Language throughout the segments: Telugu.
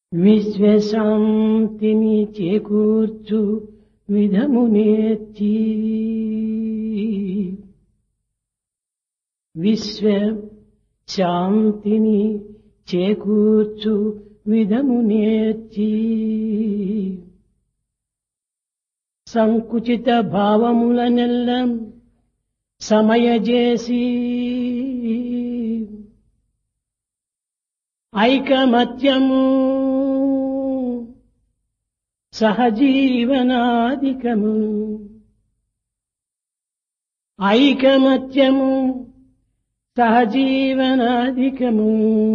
విశ్వశాంతిని చేకూర్చు విధము నేర్చి విశ్వ శాంతిని చేకూర్చు విధము నేర్చి సంకుచిత భావములనెల్ల సమయజేసి ఐకమత్యము సహజీవనాధికము ఐకమత్యము సహజీవనాధికము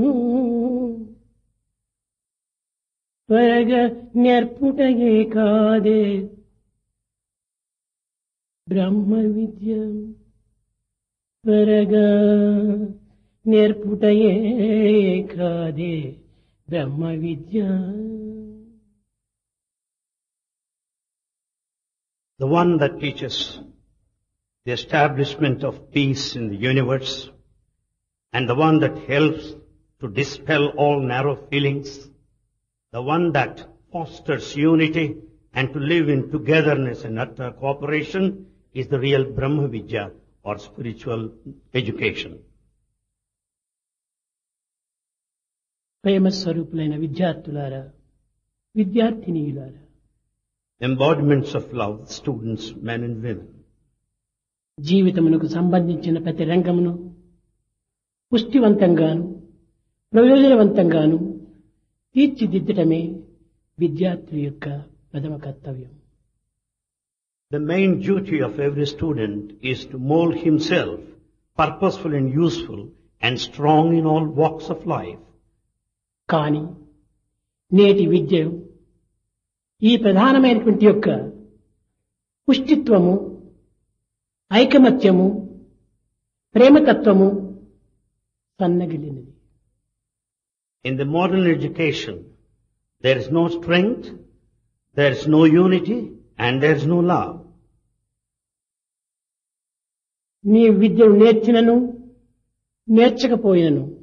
త్వరగా నేర్పుటయే కాదే బ్రహ్మ విద్య త్వరగా నేర్పుటయే కాదే బ్రహ్మ విద్య the one that teaches the establishment of peace in the universe, and the one that helps to dispel all narrow feelings, the one that fosters unity and to live in togetherness and utter cooperation is the real Brahma Vidya or spiritual education. ప్రేమ స్వరూపులైన విద్యార్థులారా విద్యార్థినీయులారా Embodiments of love, students, men and women. జీవితమునకు సంబంధించిన ప్రతి రంగమును పుష్టివంతంగాను ప్రయోజనవంతంగాను తీర్చిదిద్దటమే విద్యార్థుల యొక్క ప్రథమ కర్తవ్యం The main duty of every student is to mold himself purposeful and useful and strong in all walks of life. కానీ నేటి విద్య ఈ ప్రధానమైనటువంటి యొక్క పుష్టిత్వము ఐకమత్యము ప్రేమతత్వము సన్నగిలినది In the modern education, there is no strength, there is no unity, and there is no love. నీ విద్యను నేర్చినను నేర్చకపోయినను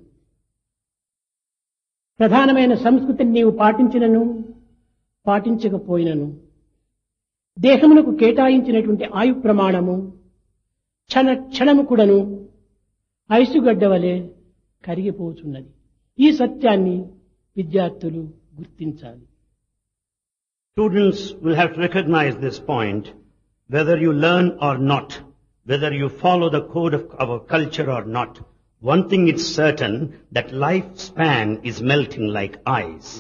ప్రధానమైన సంస్కృతిని నీవు పాటించినను పాటించకపోయినను దేహమునకు కేటాయించినటువంటి ఆయు ప్రమాణము క్షణ క్షణము కూడాను ఐసుగడ్డ వలె కరిగిపోతున్నది ఈ సత్యాన్ని విద్యార్థులు గుర్తించాలి Students will have to recognize this point, whether you learn or not, whether you follow the code of our culture or not. One thing is certain, that lifespan is melting like ice.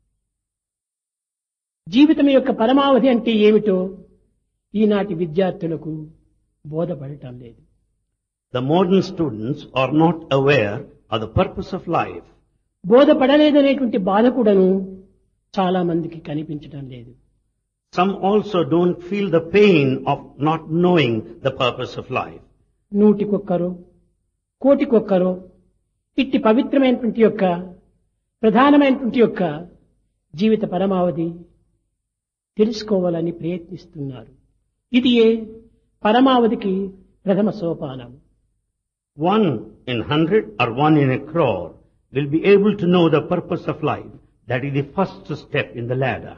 జీవితం యొక్క పరమావధి అంటే ఏమిటో ఈనాటి విద్యార్థులకు బోధపడటం లేదు The modern students are not aware of the purpose of life. బోధపడలేదనేటువంటి బాధ కూడాను చాలా మందికి కనిపించడం లేదు Some also don't feel the pain of not knowing the purpose of life. నూటికొక్కరో కోటికొక్కరో ఇట్టి పవిత్రమైనటువంటి యొక్క ప్రధానమైనటువంటి యొక్క జీవిత పరమావధి తెలుసుకోవాలని ప్రయత్నిస్తున్నారు ఇది ఏ పరమావధికి ప్రథమ సోపానం One in hundred or one in a crore will be able to know the purpose of life. That is the first step in the ladder.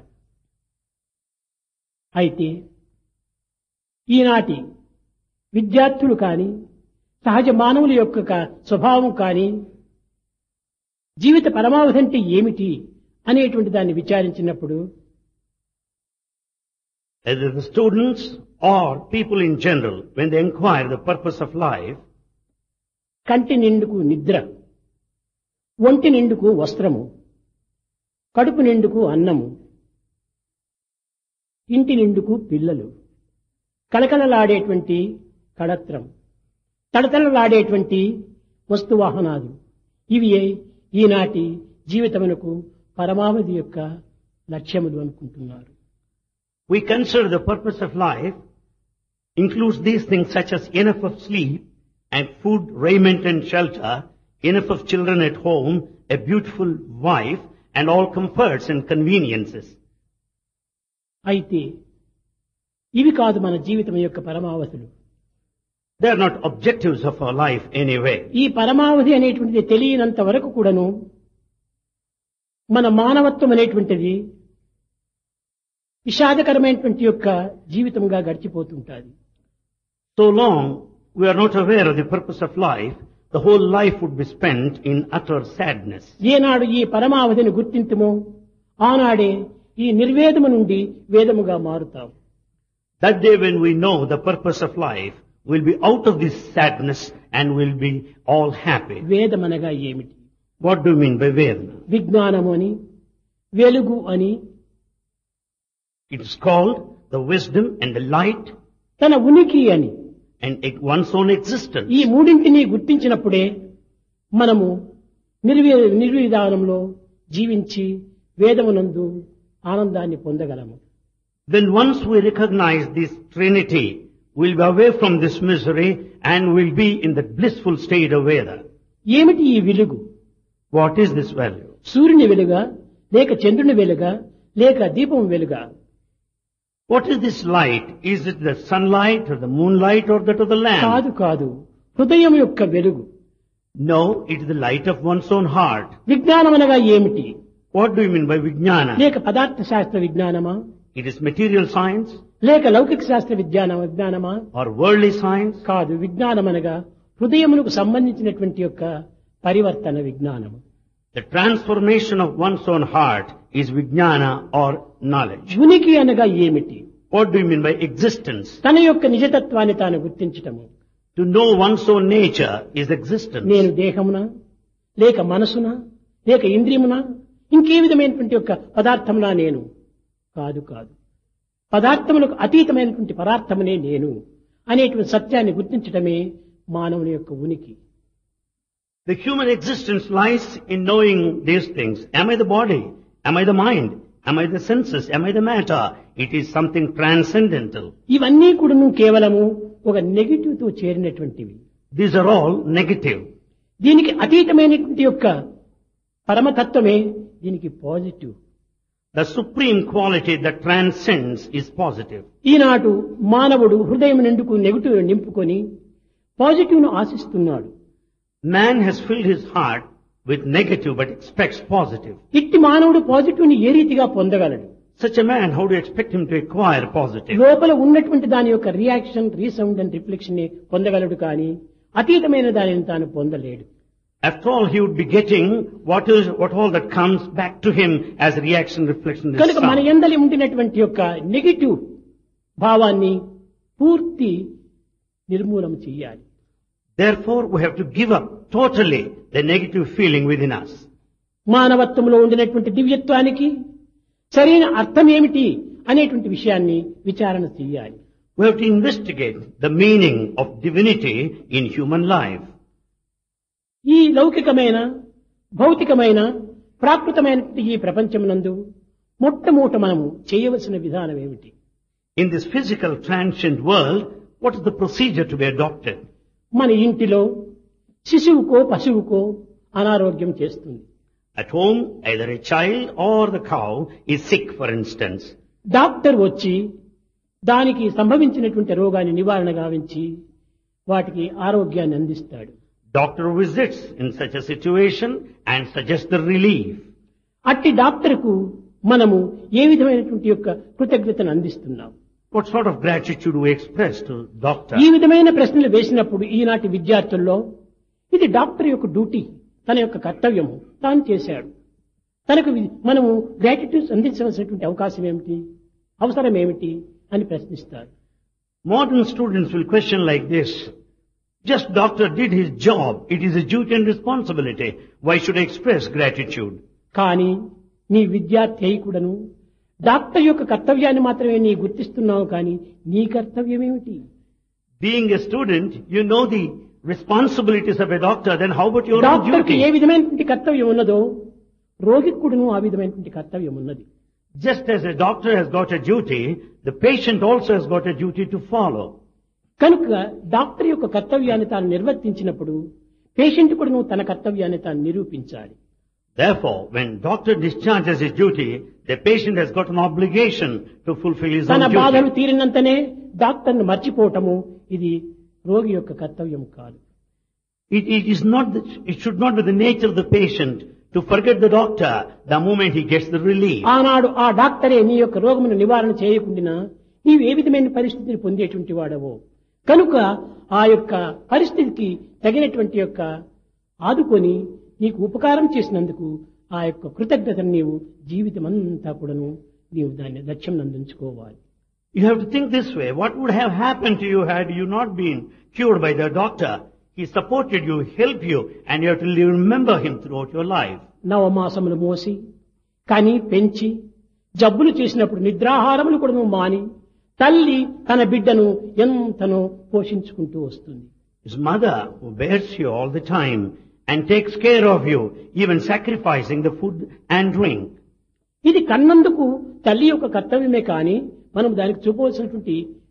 అయితే ఈనాటి విద్యార్థులు కానీ సహజ మానవుల యొక్క క- స్వభావం కానీ జీవిత పరమావధి అంటే ఏమిటి అనేటువంటి దాన్ని విచారించినప్పుడు Either the students or people in general, when they inquire the purpose of life, కంటి నిండుకు నిద్ర ఒంటి నిండుకు వస్త్రము కడుపు నిండుకు అన్నము ఇంటి నిండుకు పిల్లలు కళకళలాడేటువంటి కళత్రం తడతడలాడేటువంటి వస్తువాహనాలు ఇవి ఈనాటి జీవితమునకు పరమావధి యొక్క లక్ష్యములు అనుకుంటున్నారు we consider the purpose of life includes these things such as enough of sleep and food, raiment and shelter, enough of children at home, a beautiful wife, and all comforts and conveniences. అయితే ఇవి కాదు మన జీవితం యొక్క పరమావధులు They are not objectives of our life anyway. ఈ పరమావధి అనేటువంటిది తెలియనంత వరకు కూడాను మన మానవత్వం అనేటువంటిది విషాదకరమైనటువంటి యొక్క జీవితంగా గడిచిపోతుంటుంది So long we are not aware of the purpose of life, the whole life would be spent in utter sadness. ఏనాడు ఈ పరమావధిని గుర్తింతుమో ఆనాడే ఈ నిర్వేదము నుండి వేదముగా మారుతాం That day when we know the purpose of life, we'll be out of this sadness and we'll be all happy. వేదమనగా ఏమిటి What do you mean by Vedana? విజ్ఞానము అని వెలుగు అని It is called the wisdom and the light తన ఉనికి అని and e- one's own existence. ఈ మూడింటిని గుర్తించినప్పుడే మనము నిర్వీ నిర్విధానంలో జీవించి వేదమునందు ఆనందాన్ని పొందగలము Then once we recognize this Trinity, we'll be away from this misery and we'll be in the blissful state of Veda. ఏమిటి ఈ వెలుగు What is this value? సూర్యుని వెలుగా లేక చంద్రుని వెలుగా లేక దీపం వెలుగా What is this light? Is it the sunlight or the moonlight or that of the lamp? కాదు కాదు హృదయం యొక్క వెలుగు No, it is the light of one's own heart. విజ్ఞానం అనగా ఏమిటి What do you mean by Vijnana? లేక పదార్థ శాస్త్ర విజ్ఞానమా It is material science లేక లౌకిక శాస్త్ర విజ్ఞాన విజ్ఞానమా or worldly science? కాదు విజ్ఞానం అనగా హృదయమునకు సంబంధించినటువంటి యొక్క పరివర్తన విజ్ఞానము The transformation of one's own heart is Vijnana or knowledge. ఉనికి అనగా ఏమిటి What do you mean by existence? తన యొక్క నిజతత్వాన్ని తాను గుర్తించటము To know one's own nature is existence. నేను దేహమున లేక మనసున లేక ఇంద్రియమున ఇంకే విధమైనటువంటి యొక్క పదార్థమునా నేను కాదు కాదు పదార్థములకు అతీతమైనటువంటి పదార్థమునే నేను అనేటువంటి సత్యాన్ని గుర్తించటమే మానవుని యొక్క ఉనికి The human existence lies in knowing these things. Am I the body? Am I the mind? Am I the senses? Am I the matter? It is something transcendental. ఇవన్నీ కూడాను కేవలము ఒక నెగిటివ్ తో చేరినటువంటివి These are all negative. దీనికి అతీతమైనటువంటి యొక్క పరమతత్వమే దీనికి positive The supreme quality that transcends is positive. ఈనాడు మానవుడు హృదయం నిండుకు నెగిటివ్ నింపుకొని పాజిటివ్ ను ఆశిస్తున్నాడు Man has filled his heart with negative but expects positive. ఇట్టి మానవుడు పాజిటివ్ ని ఏ రీతిగా పొందగలడు Such a man, how do you expect him to acquire positive? లోపల ఉన్నటువంటి దాని యొక్క రియాక్షన్ రీసౌండ్ అండ్ రిఫ్లెక్షన్ ని పొందగలడు కానీ అతీతమైన దానిని తాను పొందలేడు After all, he would be getting what is, what all that comes back to him as reaction, reflection, is కనుక మన sound. ఎందలి ఉండినటువంటి యొక్క నెగిటివ్ భావాన్ని పూర్తి నిర్మూలన చెయ్యాలి Therefore, we have to give up totally the negative feeling within us. మానవత్వంలో ఉండినటువంటి దివ్యత్వానికి సరైన అర్థం ఏమిటి అనేటువంటి విషయాన్ని విచారణ చెయ్యాలి We have to investigate the meaning of divinity in human life. ఈ లౌకికమైన భౌతికమైన ప్రాకృతమైనటువంటి ఈ ప్రపంచమునందు మొట్టమొదట మనము చేయవలసిన విధానం ఏమిటి In this physical transient world, what is the procedure to be adopted? మన ఇంటిలో శిశువుకో పశువుకో అనారోగ్యం చేస్తుంది At home, either a child or the cow is sick, for instance. Doctor వచ్చి దానికి సంభవించినటువంటి రోగాన్ని నివారణ గావించి వాటికి ఆరోగ్యాన్ని అందిస్తాడు Doctor visits in such a situation and suggests the relief. అట్టి డాక్టర్కు మనము ఏ విధమైనటువంటి యొక్క కృతజ్ఞతను అందిస్తున్నాం What sort of gratitude we express to doctor? ఈ విధమైన ప్రశ్నలు వేసినప్పుడు ఈనాటి విద్యార్థుల్లో ఇది డాక్టర్ యొక్క డ్యూటీ తన యొక్క కర్తవ్యము తాను చేశాడు తనకు వి- మనము గ్రాటిట్యూడ్ అందించవలసినటువంటి అవకాశం ఏమిటి అవసరం ఏమిటి అని ప్రశ్నిస్తారు Modern students will question like this. Just doctor did his job. It is a duty and responsibility. Why should I express gratitude? కానీ నీ విద్యార్థి అయి కూడాను డాక్టర్ యొక్క కర్తవ్యాన్ని మాత్రమే నీ గుర్తిస్తున్నావు కానీ నీ కర్తవ్యం ఏమిటి Being a student, you know the responsibilities of a doctor, then how about your own డాక్టర్కి ఏ duty? విధమైనటువంటి కర్తవ్యం ఉన్నదో రోగికి కూడాను ఆ విధమైనటువంటి కర్తవ్యం ఉన్నది Just as a doctor has got a duty, the patient also has got a duty to follow. కనుక డాక్టర్ యొక్క కర్తవ్యాన్ని తాను నిర్వర్తించినప్పుడు పేషెంట్ కూడా తన కర్తవ్యాన్ని తాను నిరూపించాలి Therefore, when doctor discharges his duty, the patient has got an obligation to fulfill his తన own బాధలు duty. తీరినంతనే డాక్టర్ను మర్చిపోవటము ఇది రోగి యొక్క కర్తవ్యం కాదు It, it is not, the, it should not be the nature of the patient to forget the doctor the moment he gets the relief. ఆనాడు ఆ డాక్టరే నీ యొక్క రోగమును నివారణ చేయకుండా నీవు ఏ విధమైన పరిస్థితిని పొందేటువంటి వాడవో కనుక ఆ యొక్క పరిస్థితికి తగినటువంటి యొక్క ఆదుకొని నీకు ఉపకారం చేసినందుకు ఆ యొక్క కృతజ్ఞతను నీవు జీవితం అంతా కూడాను నీవు దాన్ని లక్ష్యం నందించుకోవాలి You have to think this way. What would have happened to you had you not been cured by the doctor? He supported you, helped you, and you have to remember him throughout your life. నవమాసములు మోసి కని పెంచి జబ్బులు చేసినప్పుడు నిద్రాహారములు కూడా నువ్వు మాని తల్లి తన బిడ్డను ఎంతనో పోషించుకుంటూ వస్తుంది His mother who bears you all the time and takes care of you, even sacrificing the food and drink. ఇది కన్నందుకు తల్లి యొక్క కర్తవ్యమే కానీ మనం దానికి చూపవలసినటువంటి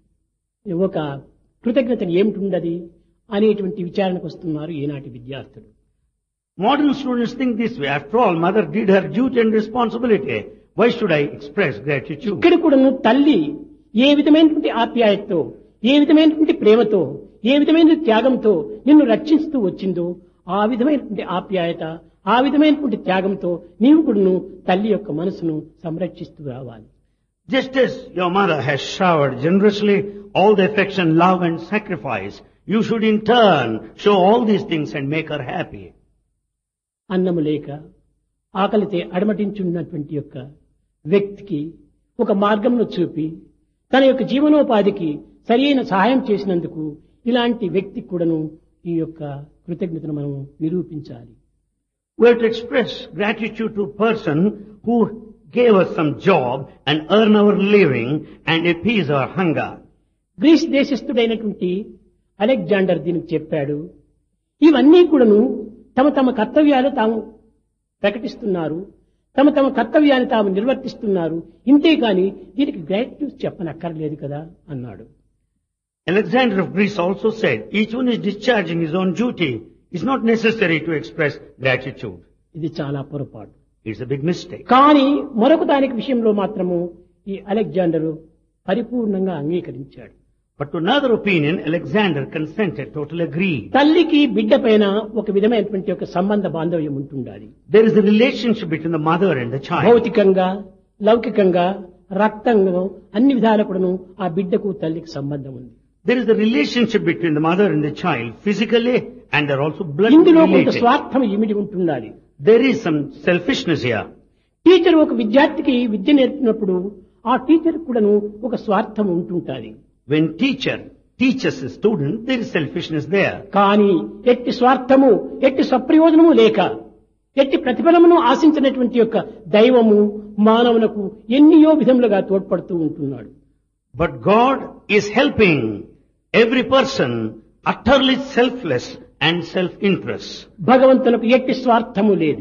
ఒక కృతజ్ఞతను ఏమిటి ఉండదు అనేటువంటి విచారణకు వస్తున్నారు ఈనాటి విద్యార్థులు Modern students think this way. After all, mother did her duty and responsibility. Why should I express gratitude? ఇక్కడ కూడాను తల్లి ఏ విధమైనటువంటి ఆప్యాయతతో ఏ విధమైనటువంటి ప్రేమతో ఏ విధమైన త్యాగంతో నిన్ను రక్షిస్తూ వచ్చిందో ఆ విధమైనటువంటి ఆప్యాయత ఆ విధమైనటువంటి త్యాగంతో నీవు కూడాను తల్లి యొక్క మనసును సంరక్షిస్తూ రావాలి Just as your mother has showered generously all the affection, love and sacrifice, you should in turn show all these things and make her happy. అన్నము లేక ఆకలితే అడమటించున్నటువంటి యొక్క వ్యక్తికి ఒక మార్గంను చూపి తన యొక్క జీవనోపాధికి సరైన సహాయం చేసినందుకు ఇలాంటి వ్యక్తికి కూడాను ఈ యొక్క కృతజ్ఞతను మనం నిరూపించాలి We have to express gratitude to a person who gave us some job and earn our living and appease our hunger. Greece దేశస్థుడైనటువంటి అలెగ్జాండర్ దీనికి చెప్పాడు ఇవన్నీ కూడాను తమ తమ కర్తవ్యాలు తాము ప్రకటిస్తున్నారు తమ తమ కర్తవ్యాన్ని తాము నిర్వర్తిస్తున్నారు ఇంతేకాని దీనికి గ్రాటిట్యూడ్ చెప్పనక్కర్లేదు కదా అన్నాడు Alexander of Greece also said, each one is discharging his own duty. It's not necessary to express gratitude. ఇది చాలా పొరపాటు It's a big mistake. కానీ మరొక దానికి విషయంలో మాత్రము ఈ అలెగ్జాండరు పరిపూర్ణంగా అంగీకరించాడు But to another opinion, Alexander consented, totally agreed. తల్లికి బిడ్డ పైన ఒక విధమైనటువంటి ఒక సంబంధ బాంధవ్యం ఉంటుండాలి There is a relationship between the mother and the child. భౌతికంగా లౌకికంగా రక్తంగా అన్ని విధాల కూడాను ఆ బిడ్డకు తల్లికి సంబంధం ఉంది There is a relationship between the mother and the child, physically, and they're also blood ఇందులో కొంత related. స్వార్థం ఇమిడి ఉంటుండాలి There is some selfishness here. Teacher ఒక విద్యార్థికి విద్య నేర్పినప్పుడు ఆ టీచర్ కూడాను ఒక స్వార్థం ఉంటుంటాది When teacher teaches a student, there is selfishness there. కానీ ఎట్టి స్వార్థము ఎట్టి సప్రయోజనము లేక ఎట్టి ప్రతిఫలమును ఆశించినటువంటి యొక్క దైవము మానవులకు ఎన్నియో విధములుగా తోడ్పడుతూ ఉంటున్నాడు But God is helping every person utterly selfless and self-interest. భగవంతునికి ఎట్టి స్వార్థము లేదు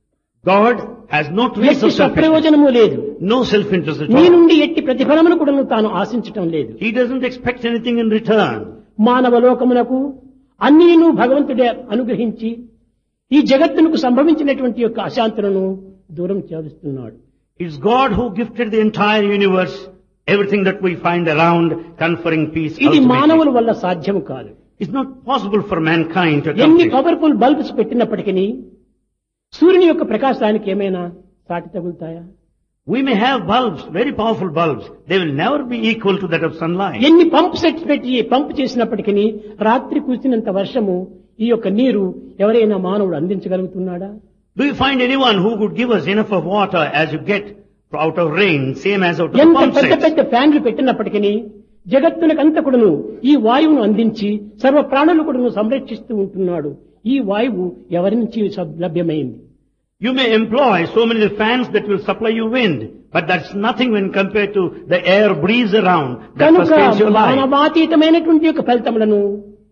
God has no trace ఎట్టి of selfishness, సప్రయోజనము లేదు no self-interest at నీ all. నుండి ఎట్టి ప్రతిఫలమును కూడా తాను ఆశించటం లేదు He doesn't expect anything in return. మానవ లోకమునకు అన్నీను భగవంతుడే అనుగ్రహించి ఈ జగత్తునకు సంభవించినటువంటి యొక్క అశాంతులను దూరం చేస్తున్నాడు It's God who gifted the entire universe, everything that we find around, conferring peace. ఇది ultimately. మానవుల వల్ల సాధ్యము కాదు It's not possible for mankind to ఎన్ని accomplish. పవర్ఫుల్ బల్బ్స్ పెట్టినప్పటికీ సూర్యుని యొక్క ప్రకాశానికి ఏమైనా సాటి తగులుతాయా We may have bulbs, very powerful bulbs. They will never be equal to that of sunlight. ఎన్ని పంప్ సెట్స్ పెట్టి పంప్ చేసినప్పటికీ రాత్రి కూర్చున్నంత వర్షము ఈ యొక్క నీరు ఎవరైనా మానవుడు అందించగలుగుతున్నాడా Do you find anyone who could give us enough of water as you get out of rain, same as out of the ఎంత pump పెద్ద sets? పెద్ద ఫ్యాన్లు పెట్టినప్పటికీ జగత్తునకంతకుడును ఈ వాయువును అందించి సర్వ ప్రాణులు కూడాను సంరక్షిస్తూ ఉంటున్నాడు ఈ వాయువు ఎవరి నుంచి సబ్- లభ్యమైంది You may employ so many fans that will supply you wind, but that's nothing when compared to the air breeze around that కనుక sustains your life. మానవాతీతమైనటువంటి యొక్క ఫలితములను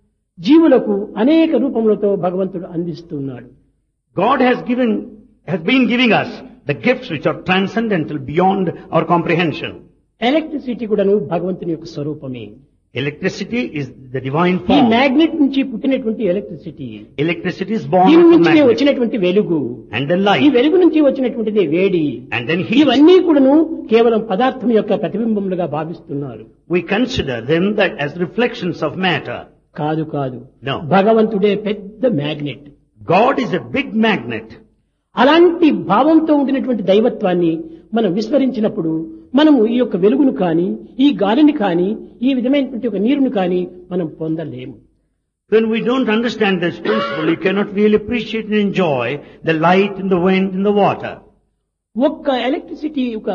జీవులకు అనేక రూపములతో భగవంతుడు అందిస్తున్నాడు God has given, has been giving us the gifts which are transcendental beyond our comprehension. Electricity కూడాను భగవంతుని యొక్క స్వరూపమే Electricity is the divine ఈ form. మ్యాగ్నెట్ నుంచి పుట్టినటువంటి ఎలక్ట్రిసిటీ Electricity is born దీని from నుంచి magnet. వచ్చినటువంటి వెలుగు And then ఈ light. వెలుగు నుంచి వచ్చినటువంటిది వేడి And then heat. ఇవన్నీ కూడాను కేవలం పదార్థం యొక్క ప్రతిబింబములుగా భావిస్తున్నారు We consider them that as reflections of matter. కాదు కాదు No. భగవంతుడే పెద్ద magnet God is a big magnet. అలాంటి భావంతో ఉండినటువంటి దైవత్వాన్ని మనం విస్మరించినప్పుడు మనము ఈ యొక్క వెలుగును కానీ ఈ గాలిని కానీ ఈ విధమైనటువంటి ఒక నీరుని కానీ మనం పొందలేము When we don't understand this principle, you cannot really appreciate and enjoy the light and the wind and the water. ఒక్క ఎలక్ట్రిసిటీ ఒక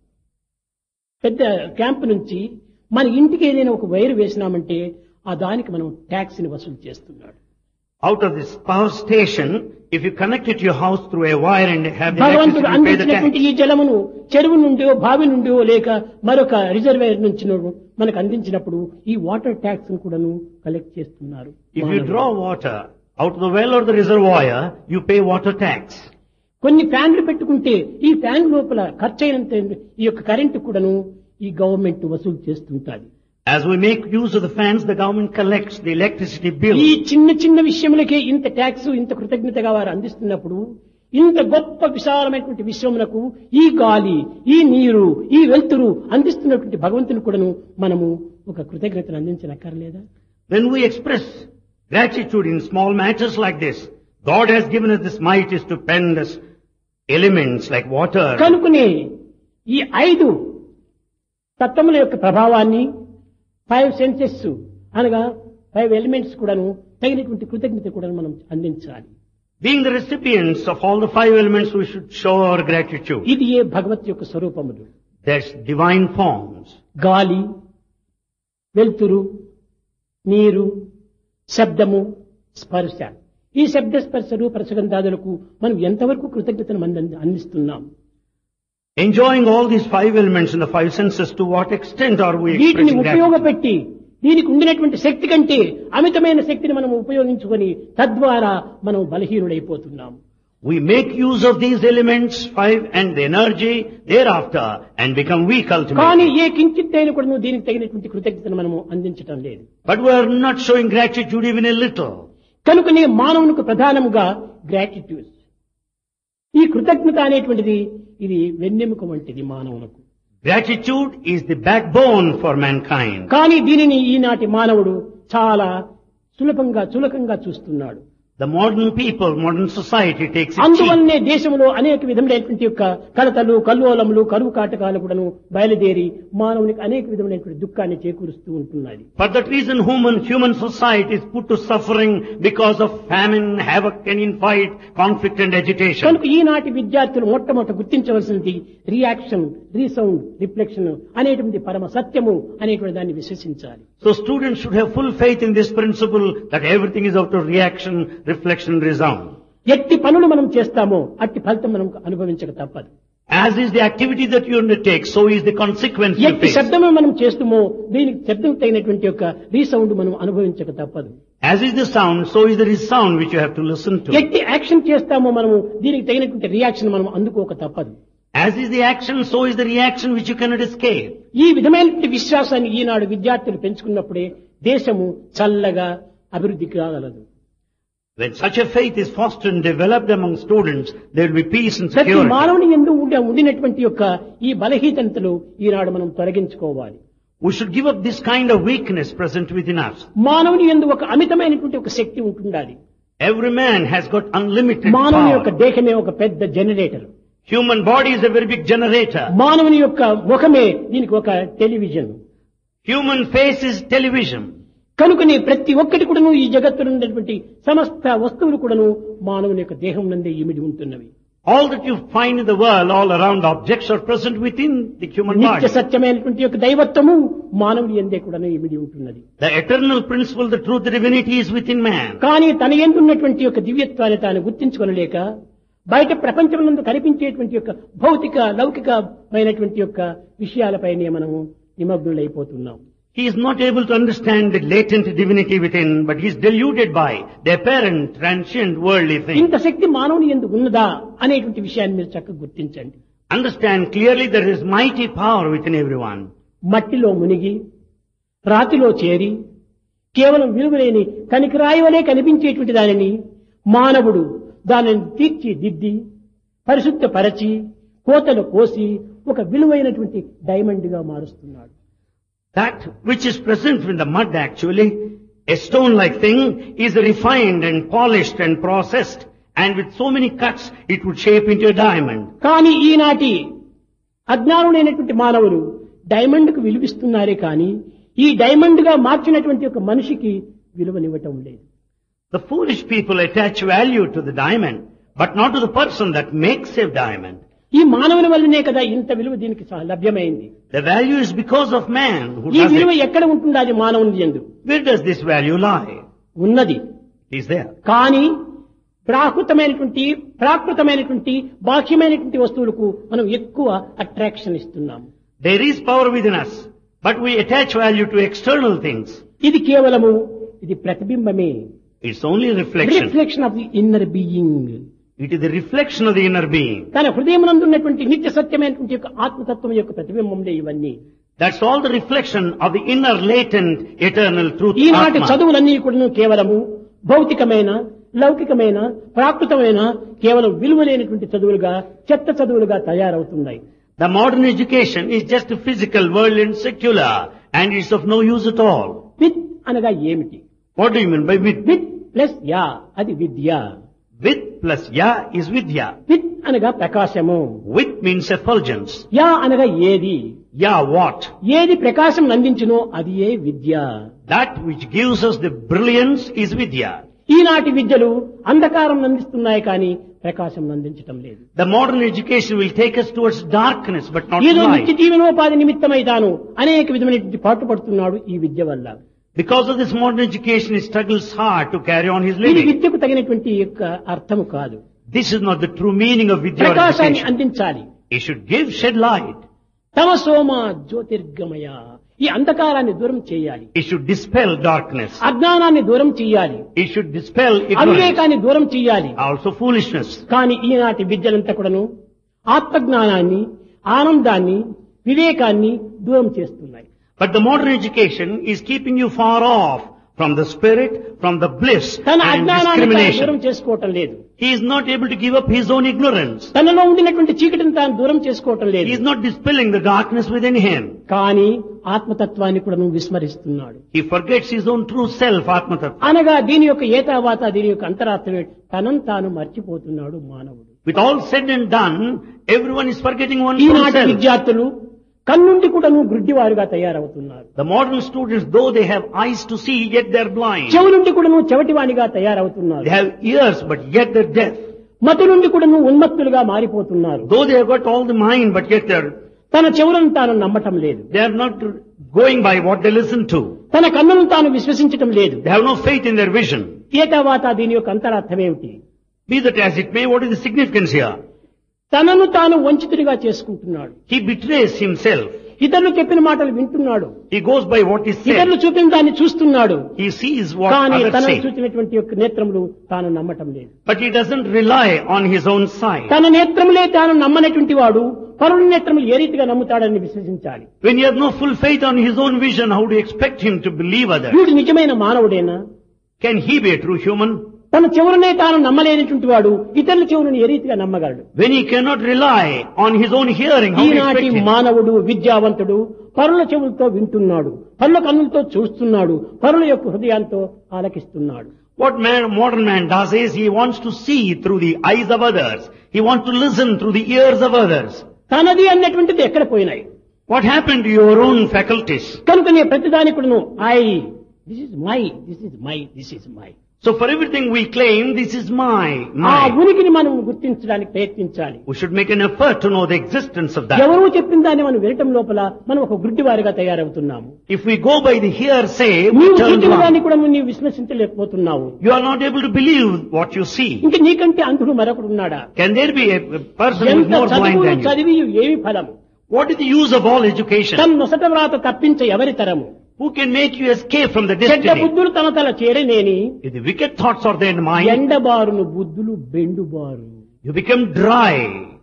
పెద్ద క్యాంప్ నుంచి మన ఇంటికి ఏదైనా ఒక వైర్ వేసినామంటే ఆ దానికి మనం ట్యాక్స్ ని వసూలు చేస్తున్నాడు Out of this power station, if you connect it to your house through a wire and have the భగవంతుడు electricity, you pay the అందించినటువంటి tax. ఈ జలమును చెరువు నుండో బావి నుండో లేక మరొక రిజర్వేర్ నుంచి మనకు అందించినప్పుడు ఈ వాటర్ ట్యాక్స్ ను కూడాను కలెక్ట్ చేస్తున్నారు If you మానవులు. draw water out of the well or the reservoir, you pay water tax. కొన్ని ఫ్యాన్లు పెట్టుకుంటే ఈ ఫ్యాన్ లోపల ఖర్చు అయినంత ఈ యొక్క కరెంటు కూడాను ఈ గవర్నమెంట్ వసూలు చేస్తుంటాది As we make use of the fans, the government collects the electricity bill. ఈ చిన్న చిన్న విషయములకే ఇంత ట్యాక్స్ ఇంత కృతజ్ఞతగా వారు అందిస్తున్నప్పుడు ఇంత గొప్ప విశాలమైనటువంటి విశ్వమునకు ఈ గాలి ఈ నీరు ఈ వెలుతురు అందిస్తున్నటువంటి భగవంతుని కూడాను మనము ఒక కృతజ్ఞతను అందించనక్కర్లేదా When we express gratitude in small matters like this, God has given us this mighty stupendous elements like water. కనుకునే ఈ ఐదు తత్వముల యొక్క ప్రభావాన్ని ఫైవ్ సెన్సెస్ అనగా ఫైవ్ ఎలిమెంట్స్ కూడాను తగినటువంటి కృతజ్ఞత కూడా మనం అందించాలి Being the recipients of all the five elements, we should show our gratitude. ఇది ఏ భగవత్ యొక్క స్వరూపములు There's divine forms. గాలి వెలుతురు నీరు శబ్దము స్పర్శ ఈ శబ్ద స్పర్శ రూప రసగంధాదులకు మనం ఎంతవరకు కృతజ్ఞతను మనం అంది- అందిస్తున్నాం Enjoying all these five elements in the five senses, to what extent are we వీటిని expressing gratitude? ఉపయోగపెట్టి దీనికి ఉండినటువంటి శక్తి కంటే అమితమైన శక్తిని మనం ఉపయోగించుకొని తద్వారా మనం బలహీనుడైపోతున్నాం We make use of these elements, five, and the energy thereafter, and become weak కానీ ultimately. ఏ కించిత్ అయినా కూడా నువ్వు దీనికి తగినటువంటి కృతజ్ఞతను మనము అందించటం లేదు But we are not showing gratitude even a little. కనుకనే మానవునికి ప్రధానముగా గ్రాటిట్యూడ్ ఈ కృతజ్ఞత అనేటువంటిది ఇది వెన్నెముక వంటిది మానవులకు Gratitude is the backbone for mankind. కానీ దీనిని ఈనాటి మానవుడు చాలా సులభంగా చులకంగా చూస్తున్నాడు The modern people, modern society takes it cheap. అందువల్లనే దేశంలో అనేక విధములైనటువంటి యొక్క కలతలు కల్లోలములు కరువు కాటకాలు కూడాను బయలుదేరి మానవునికి అనేక విధములైనటువంటి దుఃఖాన్ని చేకూరుస్తూ ఉంటున్నది For that reason, human, human society is put to suffering because of famine, havoc and infight, conflict and agitation. కనుక ఈనాటి విద్యార్థులు మొట్టమొదట గుర్తించవలసింది రియాక్షన్ రీసౌండ్ రిఫ్లెక్షన్ అనేటువంటి పరమ సత్యము అనేటువంటి దాన్ని విశ్వసించాలి So students should have full faith in this principle that everything is out of reaction, reflection, resound. ఎట్టి పనులు మనం చేస్తామో అట్టి ఫలితం మనం అనుభవించక తప్పదు As is the activity that you undertake, so is the consequence you ఎట్టి face. శబ్దము మనం చేస్తామో దీనికి శబ్దం తగినటువంటి యొక్క రీసౌండ్ మనం అనుభవించక తప్పదు As is the sound, so is the resound which you have to listen to. ఎట్టి యాక్షన్ చేస్తామో మనము దీనికి తగినటువంటి రియాక్షన్ మనం అందుకోక తప్పదు As is the action, so is the reaction which you cannot escape. ఈ విధమైనటువంటి విశ్వాసాన్ని ఈనాడు విద్యార్థులు పెంచుకున్నప్పుడే దేశము చల్లగా అభివృద్ధి కాగలదు When such a faith is fostered and developed among students, there will be peace and ప్రతి security. మానవుని ఎందు ఉండే ఉండినటువంటి యొక్క ఈ బలహీనతలు ఈనాడు మనం తొలగించుకోవాలి We should give up this kind of weakness present within us. మానవుని ఎందు ఒక అమితమైనటువంటి ఒక శక్తి ఉంటుండాలి Every man has got unlimited మానవుని యొక్క power. దేహమే ఒక పెద్ద generator Human body is a very big generator. మానవుని యొక్క ముఖమే దీనికి ఒక television Human face is television. కనుకనే ప్రతి ఒక్కటి కూడాను ఈ జగత్తులో ఉన్నటువంటి సమస్త వస్తువులు కూడాను మానవుని యొక్క దేహం నందే ఇమిడి ఉంటున్నవి All that you find in the world, all around objects are present within the human నిత్య body. సత్యమైనటువంటి యొక్క దైవత్వము మానవుని ఎందే కూడాను ఇమిడి ఉంటున్నది The eternal principle, the truth, the divinity is within man. కానీ తన ఎందున్నటువంటి యొక్క దివ్యత్వాన్ని తాను గుర్తించుకొనలేక బయట ప్రపంచమునందు కనిపించేటువంటి యొక్క భౌతిక లౌకికమైనటువంటి యొక్క విషయాలపైనే మనము నిమగ్నులైపోతున్నాం He is not able to understand the latent divinity within, but he is deluded by the apparent, transient, worldly thing. ఇంత శక్తి మానవుని ఎందుకు ఉన్నదా అనేటువంటి విషయాన్ని మీరు చక్కగా గుర్తించండి Understand clearly there is mighty power within everyone. మట్టిలో మునిగి రాతిలో చేరి కేవలం విలువలేని కనికిరాయి వలె కనిపించేటువంటి దానిని మానవుడు దానిని తీర్చిదిద్ది పరిశుద్ధపరచి కోతలు కోసి ఒక విలువైనటువంటి డైమండ్ గా మారుస్తున్నాడు That which is present in the mud actually, a stone-like thing, is refined and polished and processed And with so many cuts, it would shape into a diamond. కానీ ఈనాటి అజ్ఞానులైనటువంటి మానవులు డైమండ్ కు విలువిస్తున్నారే కానీ ఈ డైమండ్ గా మార్చినటువంటి ఒక మనిషికి విలువనివ్వటం లేదు The foolish people attach value to the diamond, but not to the person that makes a diamond. ఈ మానవుని వల్లనే కదా ఇంత విలువ దీనికి స- లభ్యమైంది The value is because of man who ఈ does విలువ it. ఎక్కడ ఉంటుంది అది మానవుని ఎందు Where does this value lie? ఉన్నది It is there. కానీ ప్రాకృతమైనటువంటి ప్రాకృతమైనటువంటి బాహ్యమైనటువంటి వస్తువులకు మనం ఎక్కువ అట్రాక్షన్ ఇస్తున్నాం There is power within us, but we attach value to external things. ఇది కేవలము ఇది ప్రతిబింబమే It's only reflection. Reflection of the inner being It is the reflection of the inner being. తన హృదయమునందున్నటువంటి నిత్య సత్యమైనటువంటి యొక్క ఆత్మతత్వం యొక్క ప్రతిబింబంలే ఇవన్నీ That's all the reflection of the inner latent eternal truth. ఈనాటి Atma. చదువులన్నీ కూడా కేవలము భౌతికమైన లౌకికమైన ప్రాకృతమైన కేవలం విలువలేనటువంటి చదువులుగా చెత్త చదువులుగా తయారవుతున్నాయి The modern education is just physical, worldly and secular, and it's of no use at all. With అనగా ఏమిటి What do you mean by with? With plus యా అది విద్య With plus ya is vidya. With అనగా ప్రకాశము With means effulgence. యా అనగా ఏది Ya what? ఏది ప్రకాశం అందించునో అది ఏ విద్య That which gives us the brilliance is vidya. ఈనాటి విద్యలు అంధకారం అందిస్తున్నాయి కానీ ప్రకాశం అందించటం లేదు The modern education will take us towards darkness but not ఏదో నిత్య light. జీవనోపాధి నిమిత్తమై తాను అనేక విధమైనటువంటి పాటుపడుతున్నాడు ఈ విద్య వల్ల Because of this modern education, he struggles hard to carry on his ఇది living. విద్యకు తగినటువంటి యొక్క అర్థము కాదు This is not the true meaning of vidya or ప్రకాశాన్ని education. అందించాలి He should give, shed light. తమ సోమ జ్యోతిర్గమయ ఈ అంధకారాన్ని దూరం చేయాలి He should dispel darkness. అజ్ఞానాన్ని దూరం చేయాలి He should dispel ignorance. అవివేకాన్ని దూరం చేయాలి Also foolishness. కానీ ఈనాటి విద్యలంతా కూడాను ఆత్మజ్ఞానాన్ని ఆనందాన్ని వివేకాన్ని దూరం చేస్తున్నాయి But the modern education is keeping you far off from the spirit, from the bliss తన and అజ్ఞానాన్ని తాను దూరం discrimination. చేసుకోవటం లేదు He is not able to give up his own ignorance. తనలో ఉండినటువంటి చీకటిని తాను దూరం చేసుకోవటం He లేదు is not dispelling the darkness within him. కానీ ఆత్మతత్వాన్ని కూడా నువ్వు విస్మరిస్తున్నాడు He forgets his own true self, Atmatattva. అనగా దీని యొక్క ఏతావాత దీని యొక్క అంతరార్థమే తనను తాను మర్చిపోతున్నాడు మానవుడు With all said and done, everyone is forgetting one true ఈనాటి self. విద్యార్థులు కన్నుండి కూడా నువ్వు గుడ్డివారుగా తయారవుతున్నారు The modern students, though they have eyes to see, yet they are blind. చెవు నుండి కూడా నువ్వు చెవటివానిగా తయారవుతున్నారు They have ears, but yet they are deaf. మతి నుండి కూడా నువ్వు ఉన్మత్తులుగా మారిపోతున్నారు Though they have got all the mind, but yet they are, తన చెవులను తాను నమ్మటం లేదు they are not going by what they listen to. తన కన్నులను తాను విశ్వసించటం లేదు They have no faith in their vision. ఏతావాత దీని యొక్క అంతరార్థం ఏమిటి Be that as it may, what is the significance here? తనను తాను వంచితుడిగా చేసుకుంటున్నాడు He betrays himself. ఇతరులు చెప్పిన మాటలు వింటున్నాడు He goes by what is ఇతరులు said. చూపిన దాన్ని చూస్తున్నాడు He sees what కానీ others తనను say. చూసినటువంటి యొక్క నేత్రములు తాను నమ్మటం లేదు But he doesn't rely on his own sight. తన నేత్రములే తాను నమ్మనటువంటి వాడు పరుల నేత్రములు ఏ రీతిగా నమ్ముతాడని విశ్వసించాలి When he has no full faith on his own vision, how do you expect him to believe others? వీడు నిజమైన మానవుడేనా Can he be a true human? తన చెవులనే తాను నమ్మలేనటువంటి వాడు ఇతరుల చెవులను ఏ రీతిగా నమ్మగలడు When he cannot rely on his own hearing, how do you ఈనాటి expect him? మానవుడు విద్యావంతుడు పరుల చెవులతో వింటున్నాడు పరుల కన్నులతో చూస్తున్నాడు పరుల యొక్క హృదయంతో ఆలకిస్తున్నాడు What man, modern man does is he wants to see through the eyes of others. He wants to listen through the ears of others. తనది అన్నటువంటిది ఎక్కడ పోయినాయి What happened to your own faculties? కనుకనే ప్రతిదాని కూడాను I this is my this is my this is my So for everything we claim, this is my, ఆ my. ఉనికిని మనం గుర్తించడానికి ప్రయత్నించాలి We should make an effort to know the existence of that. ఎవరో చెప్పిన దాన్ని మనం వినటం లోపల మనం ఒక గుడ్డివారిగా తయారవుతున్నాము If we go by the hearsay, we నీవు turn చూసిన blind. దాన్ని కూడా నీవు విశ్వసించలేకపోతున్నావు You are not able to believe what you see. ఇంక నీకంటే అంధుడు మరొకడు ఉన్నాడా Can there be a a person who is ఎంత more blind చదువులు than you? చదివి ఏమి ఫలం What is the use of all education? తన నొసట వ్రాత తప్పించ ఎవరి తరము Who can make you escape from the చెడ్డ destiny? బుద్ధులు తన తల చేరనేని If the wicked thoughts are there in mind, ఎండబారును బుద్ధులు బెండుబారు you become dry.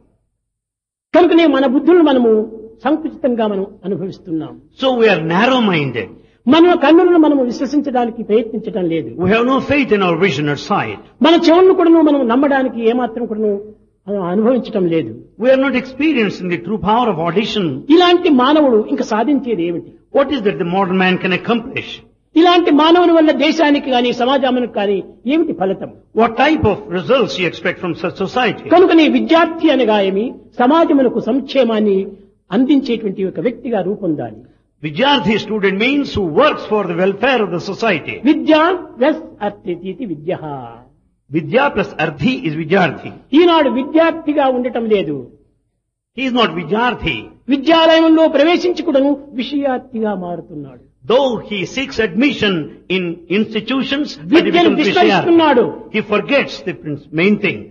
కనుకనే మన బుద్ధులను మనము సంకుచితంగా మనం అనుభవిస్తున్నాం So we are narrow-minded. మన కన్నులను మనము విశ్వసించడానికి ప్రయత్నించడం లేదు We have no faith in our vision or sight. మన చెవులను కూడా మనం నమ్మడానికి ఏమాత్రం కూడా అనుభవించటం లేదు We are not experiencing the true power of audition. ఇలాంటి మానవుడు ఇంకా సాధించేది ఏమిటి What is that the modern man can accomplish? ఇలాంటి మానవుని వల్ల దేశానికి కానీ సమాజానికి కానీ ఏమిటి ఫలితం What type of results you expect from such society? కనుకనే విద్యార్థి అనగా ఏమి సమాజమునకు సంక్షేమాన్ని అందించేటువంటి ఒక వ్యక్తిగా రూపొందాలి Vidyarthi student means who works for the welfare of the society. విద్య ప్లస్ అర్థితి విద్య Vidya plus Arthi is Vidyarthi. ఈనాడు విద్యార్థిగా ఉండటం లేదు He is not Vidyarthi. విద్యాలయంలో ప్రవేశించుకుడను విషయార్థిగా మారుతున్నాడు Though he seeks admission in institutions, but he విద్యను becomes Vishayarthi. విస్మరిస్తున్నాడు He forgets the prin- main thing.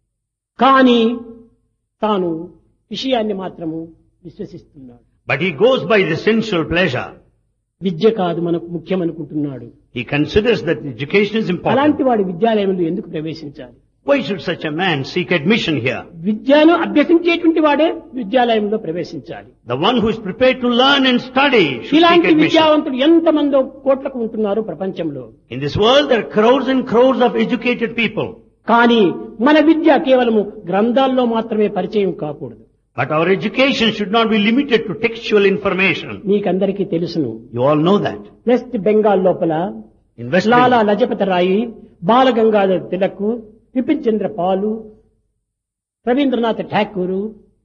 కానీ తాను విషయాన్ని మాత్రము విశ్వసిస్తున్నాడు But he goes by the sensual pleasure. విద్య కాదు మనకు ముఖ్యమనుకుంటున్నాడు He considers that education is important. అలాంటి వాడు విద్యాలయంలో ఎందుకు ప్రవేశించాలి Why should such a man seek admission here? విద్యను అభ్యసించేటువంటి వాడే విద్యాలయంలో ప్రవేశించాలి The one who is prepared to learn and study should seek ఇలాంటి admission. విద్యావంతులు ఎంతమందో కోట్లకు ఉంటున్నారు ప్రపంచంలో In this world, there are crores and crores of educated people. కానీ మన విద్య కేవలము గ్రంథాల్లో మాత్రమే పరిచయం కాకూడదు But our education should not be limited to textual information. మీకందరికీ తెలుసును You all know that. West Bengal లోపల In West Lala Bengal, Lajpat రాయి బాలగంగాధర్ తిలక్ బిపిన్ చంద్ర పాలు రవీంద్రనాథ్ ఠాకూరు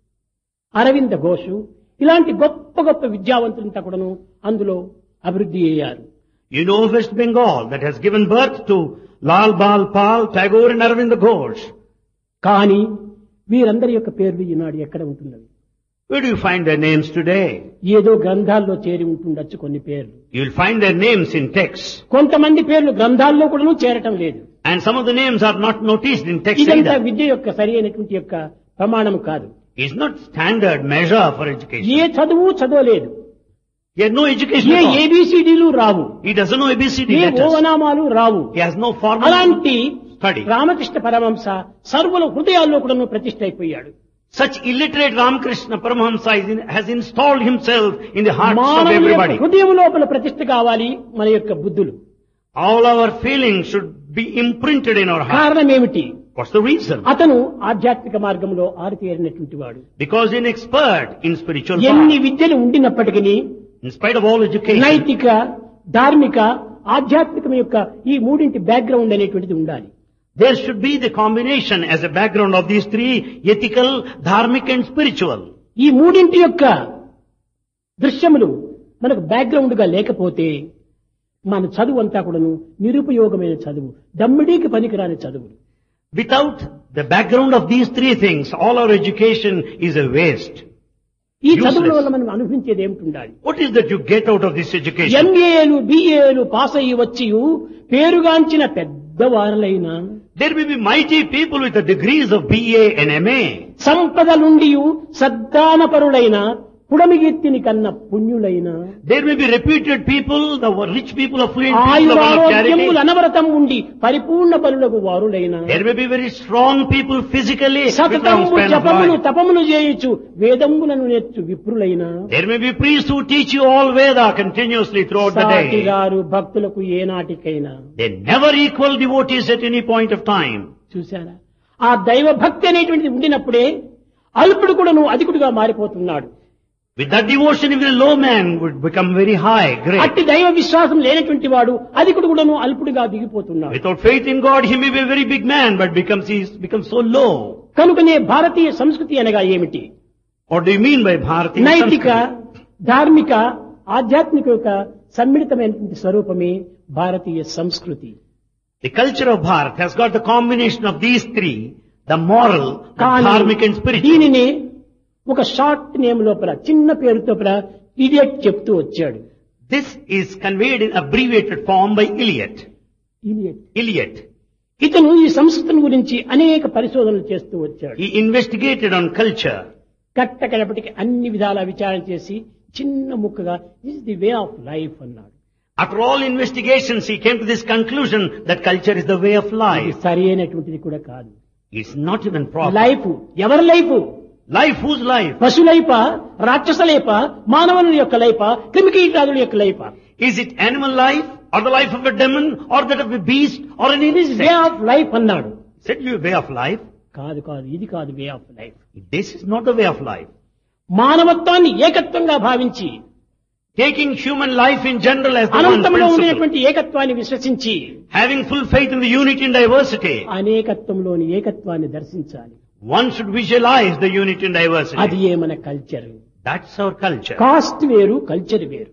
అరవింద ఘోషు ఇలాంటి గొప్ప గొప్ప విద్యావంతులంతా కూడాను అందులో అభివృద్ధి అయ్యారు you know West Bengal that has given birth to Lal Bal Pal, Tagore and Arvind Ghosh. కానీ వీరందరి యొక్క పేర్లు ఈనాడు ఎక్కడ ఉంటున్నవి Where do you find their names today? ఏదో గ్రంథాల్లో చేరి ఉంటుండొచ్చు కొన్ని పేర్లు You will find their names in texts. కొంతమంది పేర్లు గ్రంథాల్లో కూడాను చేరటం లేదు And some of the names are not noticed in text ఇదంతా either. విద్య యొక్క సరి అయినటువంటి యొక్క ప్రమాణం కాదు It's not standard measure for education. ఏ చదువు చదవలేదు He has no education A at all. ఏబిసిడీలు రావు He doesn't know ABCD A letters. ఓవనామాలు Rao He has no formal అలాంటి study. రామకృష్ణ పరమంశ సర్వుల హృదయాల్లో కూడా ప్రతిష్ట అయిపోయాడు Such illiterate Ramakrishna Paramahamsa is in- has installed himself in the hearts of మానవుని యొక్క everybody. హృదయం లోపల ప్రతిష్ట కావాలి మన యొక్క బుద్ధులు All our feelings should be imprinted in our heart. కారణం ఏమిటి What's the reason? అతను ఆధ్యాత్మిక మార్గంలో ఆరితేరినటువంటి వాడు Because he's an expert in spiritual ఎన్ని path. విద్యలు ఉండినప్పటికీ In spite of all education, నైతిక ధార్మిక ఆధ్యాత్మికం యొక్క ఈ మూడింటి బ్యాక్గ్రౌండ్ అనేటువంటిది ఉండాలి there should be the combination as a background of these three, ethical, dharmic and spiritual. ఈ మూడింటి యొక్క దృశ్యములు మనకు బ్యాక్గ్రౌండ్ గా లేకపోతే మన చదువు అంతా కూడాను నిరుపయోగమైన చదువు దమ్మిడీకి పనికిరాని చదువులు Without the background of these three things, all our education is a waste. ఈ Useless. చదువుల వల్ల మనం అనుభవించేది ఏమిటి ఉండాలి What is that you get out of this education? ఎంఏలు బిఏలు పాస్ అయ్యి వచ్చి పేరుగాంచిన పెద్దవారులైన There may be mighty people with the degrees of BA and MA. సంపదలుండి సద్దానపరులైన పుడమిగెత్తిని కన్న పుణ్యులైన There may be reputed people, the rich people, affluent people, the one of ఆయురారోగ్యములు charity. అనవరతం ఉండి పరిపూర్ణ బలులకు వారులైన There may be very strong people physically with long సతతము span of జపములు life. తపములు చేయుచు వేదములను నేర్చు విప్రులైన There may be priests who teach you all Veda continuously throughout the day. సాటిగారు భక్తులకు ఏనాటికైనా They never equal devotees at any point of time. చూశారా ఆ దైవ భక్తి అనేటువంటిది ఉండినప్పుడే అల్పుడు కూడా నువ్వు అధికుడుగా మారిపోతున్నాడు With that devotion, even a low man would become very high, great. అట్టి దైవ విశ్వాసం లేనటువంటి వాడు అధికుడు కూడా నువ్వు అల్పుడుగా దిగిపోతున్నాడు Without faith in God, he may be a very big man, but becomes he becomes so low. కనుకనే భారతీయ సంస్కృతి అనగా ఏమిటి What do you mean by Bharati? నైతిక ధార్మిక ఆధ్యాత్మిక యొక్క సమ్మిళితమైనటువంటి స్వరూపమే భారతీయ సంస్కృతి The culture of Bharat has got the combination of these three, the moral, the కానీ dharmic and spiritual. దీనిని ఒక షార్ట్ నేమ్ లోపల చిన్న పేరుతో ఇడియట్ చెప్తూ వచ్చాడు This is conveyed in abbreviated form by Eliot. Idiot Eliot. ఇతను ఈ సంస్కృతిని గురించి అనేక పరిశోధనలు చేస్తూ వచ్చాడు He investigated on culture. కట్టకడపటికి అన్ని విధాల విచారణ చేసి చిన్న ముక్కగా is the way of life అన్నాడు After all investigations, he came to this conclusion that culture is the way of ఇది life. సరి అయినటువంటిది కూడా కాదు It's not even proper. Life ఎవరి లైఫ్ Life, whose life? పశులైప రాక్షసలైప మానవుని యొక్క లైఫ క్రిమికీటాదుల యొక్క life Is it animal life, or the life of a demon, or that of a beast, or an way insect? Of life అన్నాడు Said you way of life? కాదు కాదు ఇది కాదు way of life This is not the way of life. మానవత్వాన్ని ఏకత్వంగా భావించి taking human life in general as the one అనంతంలో principle, ఉండేటువంటి ఏకత్వాన్ని విశ్వసించి having full faith in the unity and diversity, అనేకత్వంలోని ఏకత్వాన్ని దర్శించాలి one should visualize the unity and అది diversity. ఏ మన culture That's our culture. Caste వేరు కల్చర్ వేరు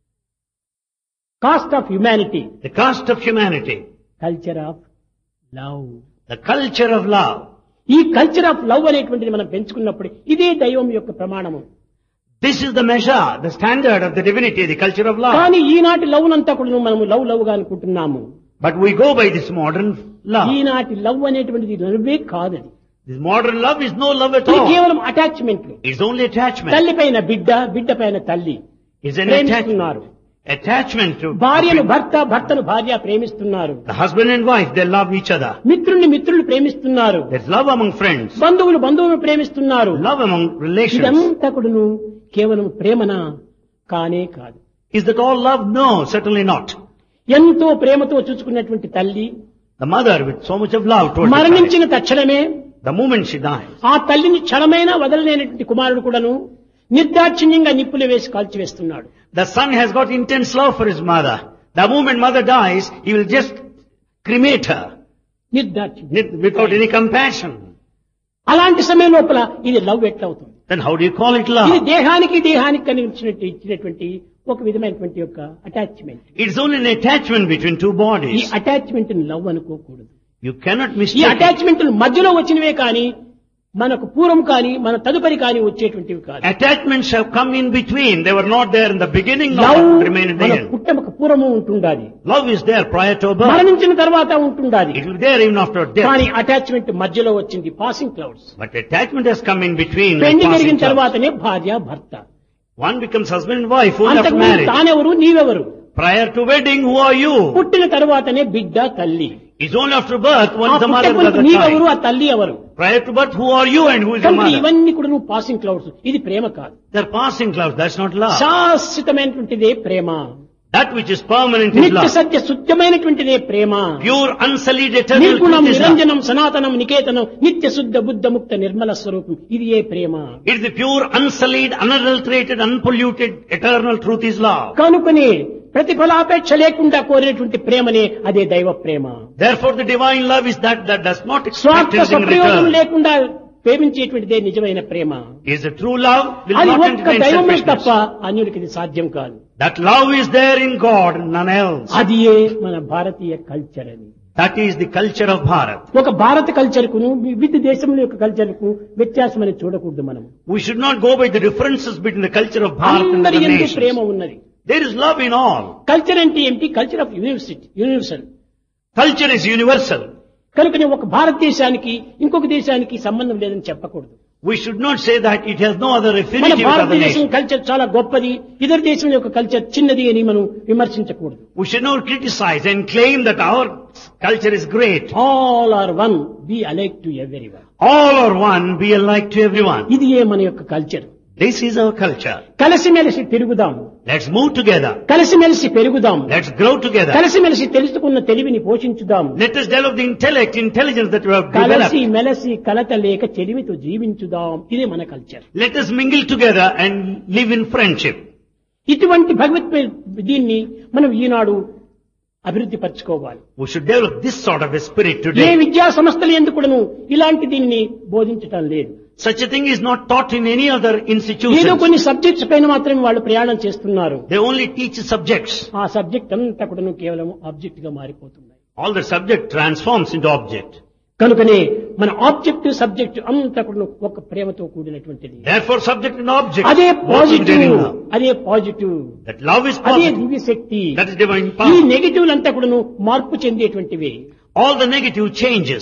cost of humanity The cost of humanity, culture of love the culture of love. ఈ కల్చర్ ఆఫ్ లవ్ అనేటువంటిది మనం పెంచుకున్నప్పుడు ఇదే దైవం యొక్క ప్రమాణము This is the measure, the standard of the divinity, the culture of love. కానీ ఈనాటి లవ్ అంతా కూడా మనము లవ్ లవ్ గా అనుకుంటున్నాము But we go by this modern love. ఈనాటి లవ్ అనేటువంటిది లవ్వే కాదది This modern love is no love at ఇది all. కేవలం అటాచ్మెంట్లు It's only attachment. తల్లి పైన బిడ్డ బిడ్డ పైన తల్లి It's an ప్రేమిస్తున్నారు attachment. Attachment to భార్యను భర్త భర్తను భార్య ప్రేమిస్తున్నారు the husband and wife, they love each other. మిత్రుల్ని మిత్రులు ప్రేమిస్తున్నారు There's love among friends, బంధువులు బంధువులను ప్రేమిస్తున్నారు love among relations. ఇదంతా కూడాను కేవలం ప్రేమన కానే కాదు Is that all love? No, certainly not. ఎంతో ప్రేమతో చూసుకున్నటువంటి తల్లి The mother with so much of love towards the child, మరణించిన తక్షణమే the moment she dies, ఆ తల్లిని క్షణమైనా వదలలేనటువంటి కుమారుడు కూడాను నిర్దాక్షిణ్యంగా నిప్పులు వేసి కాల్చివేస్తున్నాడు the son has got intense love for his mother. The moment mother dies, he will just cremate her నిర్దాక్షిణ్యం without any compassion. అలాంటి సమయం లోపల ఇది లవ్ ఎట్లా అవుతుంది Then how do you call it ఇది love? దేహానికి దేహానికి కలిగించినట్టు ఇచ్చినటువంటి ఒక విధమైనటువంటి యొక్క attachment It's only an attachment between two ఈ bodies. అటాచ్మెంట్ లవ్ అనుకోకూడదు You cannot ఈ mistake it. అటాచ్మెంట్ మధ్యలో వచ్చినవే కానీ మనకు పూర్వం కానీ మన తదుపరి కానీ వచ్చేటువంటివి కాదు Attachments have come in between. They were not there in the beginning, love nor remain at the మన end. పుట్టమకు పూర్వము ఉంటుండాలి Love is there prior to birth. మరణించిన తర్వాత ఉంటుండాలి It will be there even after కానీ death. అటాచ్మెంట్ మధ్యలో వచ్చింది passing clouds But attachment has come in between. like పెళ్లి passing జరిగిన clouds. తర్వాతనే భార్య భర్త One becomes husband and wife only after అంతకు marriage. తానెవరు నీవెవరు Prior to wedding, who are you? పుట్టిన తర్వాతనే బిడ్డ తల్లి It's only after birth, ఆ one is the mother, the పుట్టకులకు other నీవెవరు child. ఆ తల్లి ఎవరు Prior to birth, who are you and who is the కనుక mother? ఇవన్నీ కూడా నువ్వు పాసింగ్ క్లౌడ్స్ ఇది ప్రేమ కాదు They're passing clouds. That's not love. శాశ్వతమైనటువంటిదే Prema That which is permanent is నిత్య love. Satya శుద్ధమైనటువంటిదే Prema Pure, unsullied, eternal నిర్గుణం truth is love. నిరంజనం సనాతనం నికేతనం నిత్య శుద్ధ బుద్ధ ముక్త నిర్మల స్వరూపం ఇది ఏ ప్రేమ It is the pure, unsullied, unadulterated, unpolluted, eternal truth is love. కనుకొని ప్రతిఫలాపేక్ష లేకుండా కోరినటువంటి ప్రేమనే అదే దైవ ప్రేమ Therefore, the divine love is that that does not expect స్వార్థ anything in సప్రయోగం return. లేకుండా ప్రేమించేటువంటిదే నిజమైన ప్రేమ Is the true love will అది not ఒక్క entertain దైవమే తప్ప selfishness. అన్యుడికి ఇది సాధ్యం కాదు That love is there in God, none else. అది ఏ మన భారతీయ కల్చర్ అని That is the culture of Bharat. ఒక భారత కల్చర్ కును వివిధ దేశముల యొక్క కల్చర్ కు వ్యత్యాసం అని చూడకూడదు మనం We should not go by the differences between the culture of Bharat and అందరి other ఎందు ప్రేమ nations. ఉన్నది There is love in all. Culture అంటే ఏమిటి culture of university universal Culture is universal. కనుకనే ఒక భారతదేశానికి ఇంకొక దేశానికి సంబంధం లేదని చెప్పకూడదు We should not say that it has no other మన affinity with other భారతదేశం nations. కల్చర్ చాలా గొప్పది ఇతర దేశం యొక్క కల్చర్ చిన్నది అని మనం విమర్శించకూడదు We should not criticize and claim that our culture is great. All are one be alike to every one All are one, be alike to everyone. ఇది ఏ మన యొక్క culture This is our culture. కలిసిమెలిసి తిరుగుదాం Let's move together. కలిసిమెలిసి పెరుగుదాం Let's grow together. కలిసిమెలిసి తెలుసుకున్న తెలివిని పోషించుదాం Let us develop the intellect, intelligence that we have కలిసి developed. మెలసి కలత లేక చెలిమితో జీవించుదాం ఇదే మన culture Let us mingle together and live in friendship. ఇటువంటి భగవత్ దీన్ని మనం ఈనాడు అభివృద్ధి పరచుకోవాలి We should develop this sort of a spirit A today. విద్యా సంస్థలు ఎందుకును ఇలాంటి దీన్ని బోధించటం లేదు Such a thing is not taught in any other ఏదో institution. కొన్ని సబ్జెక్ట్స్ పైన మాత్రమే వాళ్ళు ప్రయాణం చేస్తున్నారు They only teach subjects. ఆ సబ్జెక్ట్ అంతా కూడా కేవలం ఆబ్జెక్ట్ గా మారిపోతున్నాయి All the subject transforms into object. కనుకనే మన ఆబ్జెక్ట్ సబ్జెక్ట్ అంతా కూడా ఒక ప్రేమతో కూడినటువంటిది Therefore, subject and object. అదే both will positive be in love. అదే పాజిటివ్ That love is అదే positive. దివ్య శక్తి That is divine ఈ power. నెగిటివ్ అంతా కూడా మార్పు చెందేటువంటివి All the negative changes.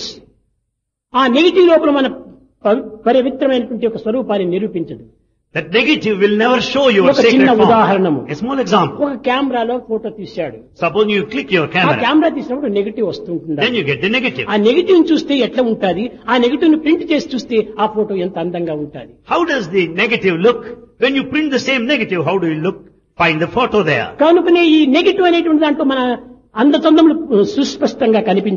ఆ నెగిటివ్ లోపల మన ప- పవిత్రమైనటువంటి ఒక స్వరూపాన్ని నిరూపించదు That negative will never show your ఒక sacred చిన్న form. ఉదాహరణము. A small example. ఒక కెమెరాలో ఫోటో తీశాడు Suppose you click your ఆ camera. కెమెరా తీసినప్పుడు నెగిటివ్ వస్తుంటుంది Then you get the negative. ఆ నెగిటివ్ చూస్తే ఎట్లా ఉంటుంది ఆ నెగిటివ్ ని ప్రింట్ చేసి చూస్తే ఆ ఫోటో ఎంత అందంగా ఉంటుంది How does the negative look? When you print the same negative, how do you look? Find the photo there. కనుకనే ఈ నెగిటివ్ అనేటువంటి దాంట్లో మన అందచందములు సుస్పష్టంగా కనిపించవు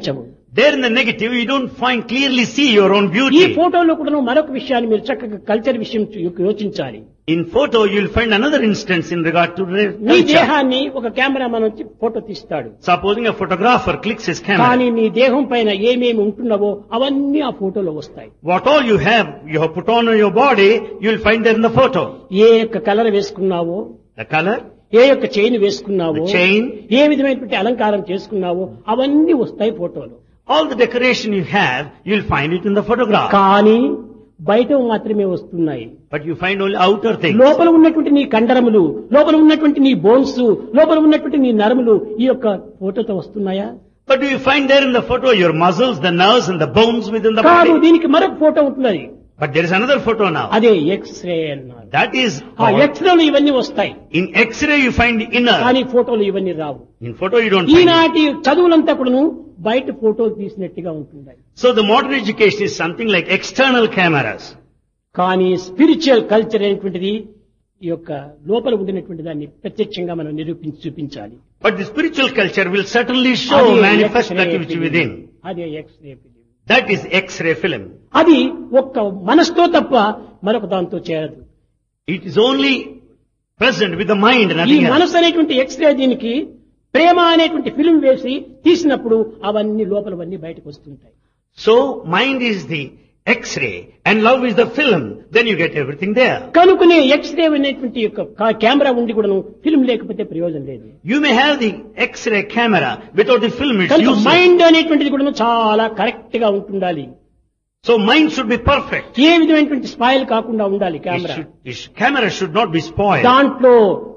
There in the negative, you don't find clearly see your own ఈ beauty. ఫోటోలో కూడా మరొక విషయాన్ని మీరు చక్కగా కల్చర్ విషయం చూ- యోచించాలి In photo, you'll find another instance in regard to re- నీ culture. దేహాన్ని ఒక కెమెరా మనం ఫోటో తీస్తాడు Supposing a photographer clicks his కానీ camera, నీ దేహం పైన ఏమేమి ఉంటున్నావో అవన్నీ ఆ ఫోటోలో వస్తాయి what all you have, you have put on your body, you'll find there in the photo. ఏ యొక్క కలర్ వేసుకున్నావో The color, ఏ యొక్క చైన్ వేసుకున్నావో the chain, ఏ విధమైనటువంటి అలంకారం చేసుకున్నావో అవన్నీ వస్తాయి ఫోటోలో all the decoration you have, you'll find it in the photograph. కానీ బయట మాత్రమే వస్తున్నాయి But you find only outer things. లోపల ఉన్నటువంటి నీ కండరములు లోపల ఉన్నటువంటి నీ బోన్స్ లోపల ఉన్నటువంటి నీ నరములు ఈ యొక్క ఫోటోతో వస్తున్నాయా But do you find there in the photo your muscles, the nerves and the bones within the కాదు body? దీనికి మరొక ఫోటో ఉంటున్నది But there is another photo now. అదే ఎక్స్రే అన్నారు That is, ఆ called- ఎక్స్రేలు ఇవన్నీ వస్తాయి in X-ray you find the inner. కానీ ఫోటోలు ఇవన్నీ రావు In photo you don't find it. ఈనాటి చదువులంతా కూడాను బయట ఫోటోలు తీసినట్టుగా ఉంటున్నాయి So the modern education is something like external cameras. కానీ స్పిరిచువల్ కల్చర్ అనేటువంటిది ఈ యొక్క లోపల ఉండినటువంటి దాన్ని ప్రత్యక్షంగా మనం నిరూపించి చూపించాలి But the spiritual culture will certainly show, అదే manifest X-ray that which film. within. అదే X-ray film That is X-ray film. అది ఒక్క మనసుతో తప్ప మరొక దాంతో చేరదు It is only present with the mind, ఈ nothing else. మనసు అనేటువంటి ఎక్స్రే దీనికి ప్రేమ అనేటువంటి ఫిలిం వేసి తీసినప్పుడు అవన్నీ లోపలవన్నీ బయటకు వస్తుంటాయి So mind is the X-ray and love is the film. Then you get everything there. కనుకునే ఎక్స్రే అనేటువంటి యొక్క కా- కెమెరా ఉండి కూడాను ఫిలిం లేకపోతే ప్రయోజనం లేదు You may have the X-ray camera without the film. It's కనుక useless. మైండ్ అనేటువంటిది కూడా చాలా కరెక్ట్ గా ఉంటుండాలి So mind should be perfect. ఏ విధమైనటువంటి స్పాయిల్ కాకుండా ఉండాలి It camera should, it should- camera should not be spoiled. దాంట్లో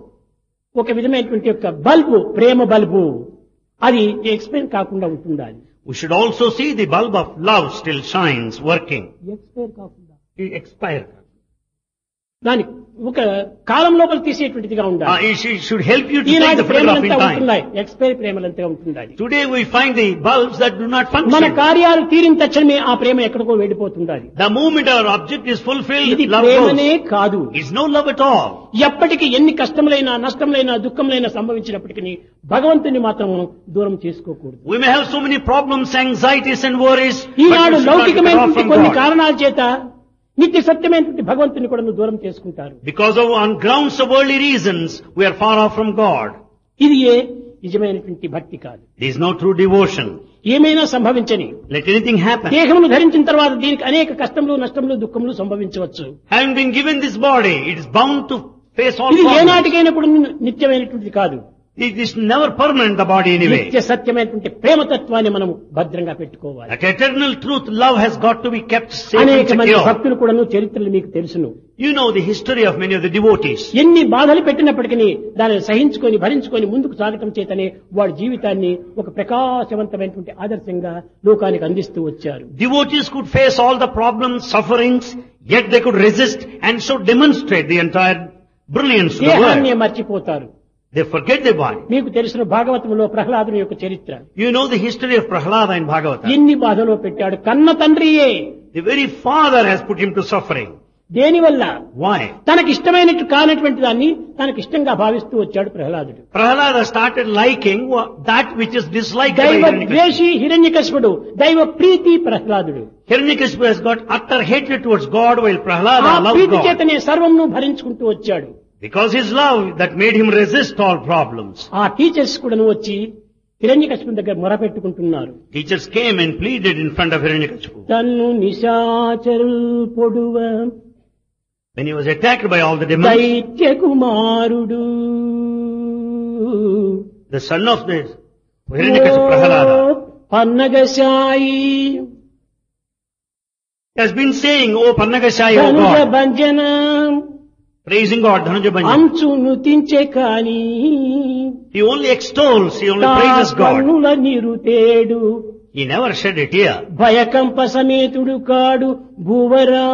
ఒక విధమైనటువంటి యొక్క బల్బు ప్రేమ బల్బు అది ఎక్స్పైర్ కాకుండా ఉంటుండాలి We should also see the bulb of love still shines, working. Expire కాకుండా It expire. దాని ఒక కాలం లోపల తీసేటువంటిదిగా Uh, ఉండాలి it should- should help you to take ఈనాటి the photograph in ప్రేమలంతా time. ఉంటున్నాయి ఎక్స్పైర్ ప్రేమలంతా ఉంటుండాలి Today we find the bulbs that do not మన function. కార్యాలు తీరిన తక్షణమే ఆ ప్రేమ ఎక్కడికో వెళ్ళిపోతుండాలి The moment our object is fulfilled, ఇది love ప్రేమనే goes. కాదు It's no love at all. ఎప్పటికీ ఎన్ని కష్టములైనా నష్టములైనా దుఃఖములైనా సంభవించినప్పటికీ భగవంతుని మాత్రం మనం దూరం చేసుకోకూడదు We may have so many problems, anxieties and worries, but we Eenadu should not be cut off లౌకికమైనటువంటి from కొన్ని God. కారణాల చేత నిత్య సత్యమైనటువంటి భగవంతుని కూడా నువ్వు దూరం చేసుకుంటారు Because of on grounds of worldly reasons, we are far off from God. ఇది ఏ నిజమైనటువంటి భక్తి కాదు There is no true devotion. ఏమైనా సంభవించని Let anything happen. దేహమును ధరించిన తర్వాత దీనికి అనేక కష్టములు నష్టములు దుఃఖములు సంభవించవచ్చు Having been given this body, it is bound to face all ఇది problems. ఏనాటికైనా కూడా నిత్యమైనటువంటిది కాదు It is never permanent, the body anyway. నిత్య సత్యమైనటువంటి ప్రేమతత్వాన్ని మనం భద్రంగా పెట్టుకోవాలి That eternal truth, love has got to be kept safe and అనేక మంది secure. భక్తులు కూడాను చరిత్రలు మీకు తెలుసును You know the history of many of the devotees. ఎన్ని బాధలు పెట్టినప్పటికీ దానిని సహించుకొని భరించుకొని ముందుకు సాగటం చేతనే వాడి జీవితాన్ని ఒక ప్రకాశవంతమైనటువంటి ఆదర్శంగా లోకానికి అందిస్తూ వచ్చారు Devotees could face all the problems, sufferings, yet they could resist and so demonstrate the entire brilliance to the దేహాన్ని world. మర్చిపోతారు They forget their body. మీకు తెలిసిన భాగవతంలో ప్రహ్లాదుని యొక్క చరిత్ర You know the history of Prahlada in Bhagavata. ఎన్ని బాధలో పెట్టాడు కన్న తండ్రియే The very father has put him to suffering. దేనివల్ల Why? తనకి ఇష్టమైనట్టు కానటువంటి దాన్ని తనకి ఇష్టంగా భావిస్తూ వచ్చాడు ప్రహ్లాదుడు Prahlada started liking wha- that which is disliked by దైవ Hiranyakashipu. ద్వేషి హిరణ్యకశిపుడు దైవ ప్రీతి ప్రహ్లాదుడు Hiranyakashipu has got utter hatred towards God while ఆ Prahlada loved ప్రీతి God. చేతనే సర్వంను భరించుకుంటూ వచ్చాడు Because his love that made him resist all problems. ఆ టీచర్స్ కూడాను వచ్చి హిరణ్యకశిపుని దగ్గర మొరపెట్టుకుంటున్నారు Teachers came and pleaded in front of Hiranyakashipu. తన్ను నిశాచరుల్ పొడువ When he was attacked by all the demons, దైత్య కుమారుడు the son of this Hiranyakashipu Prahlada పన్నగశాయి has been saying, Oh Pannagashayi, oh ధనుజ God, భంజన praising God, Dhanuja Banjan. అంచు నుతించే కాని He only extols, he only praises God. కన్నుల నిరుతేడు He never shed a tear. భయకంప సమేతుడు కాడు భూవరా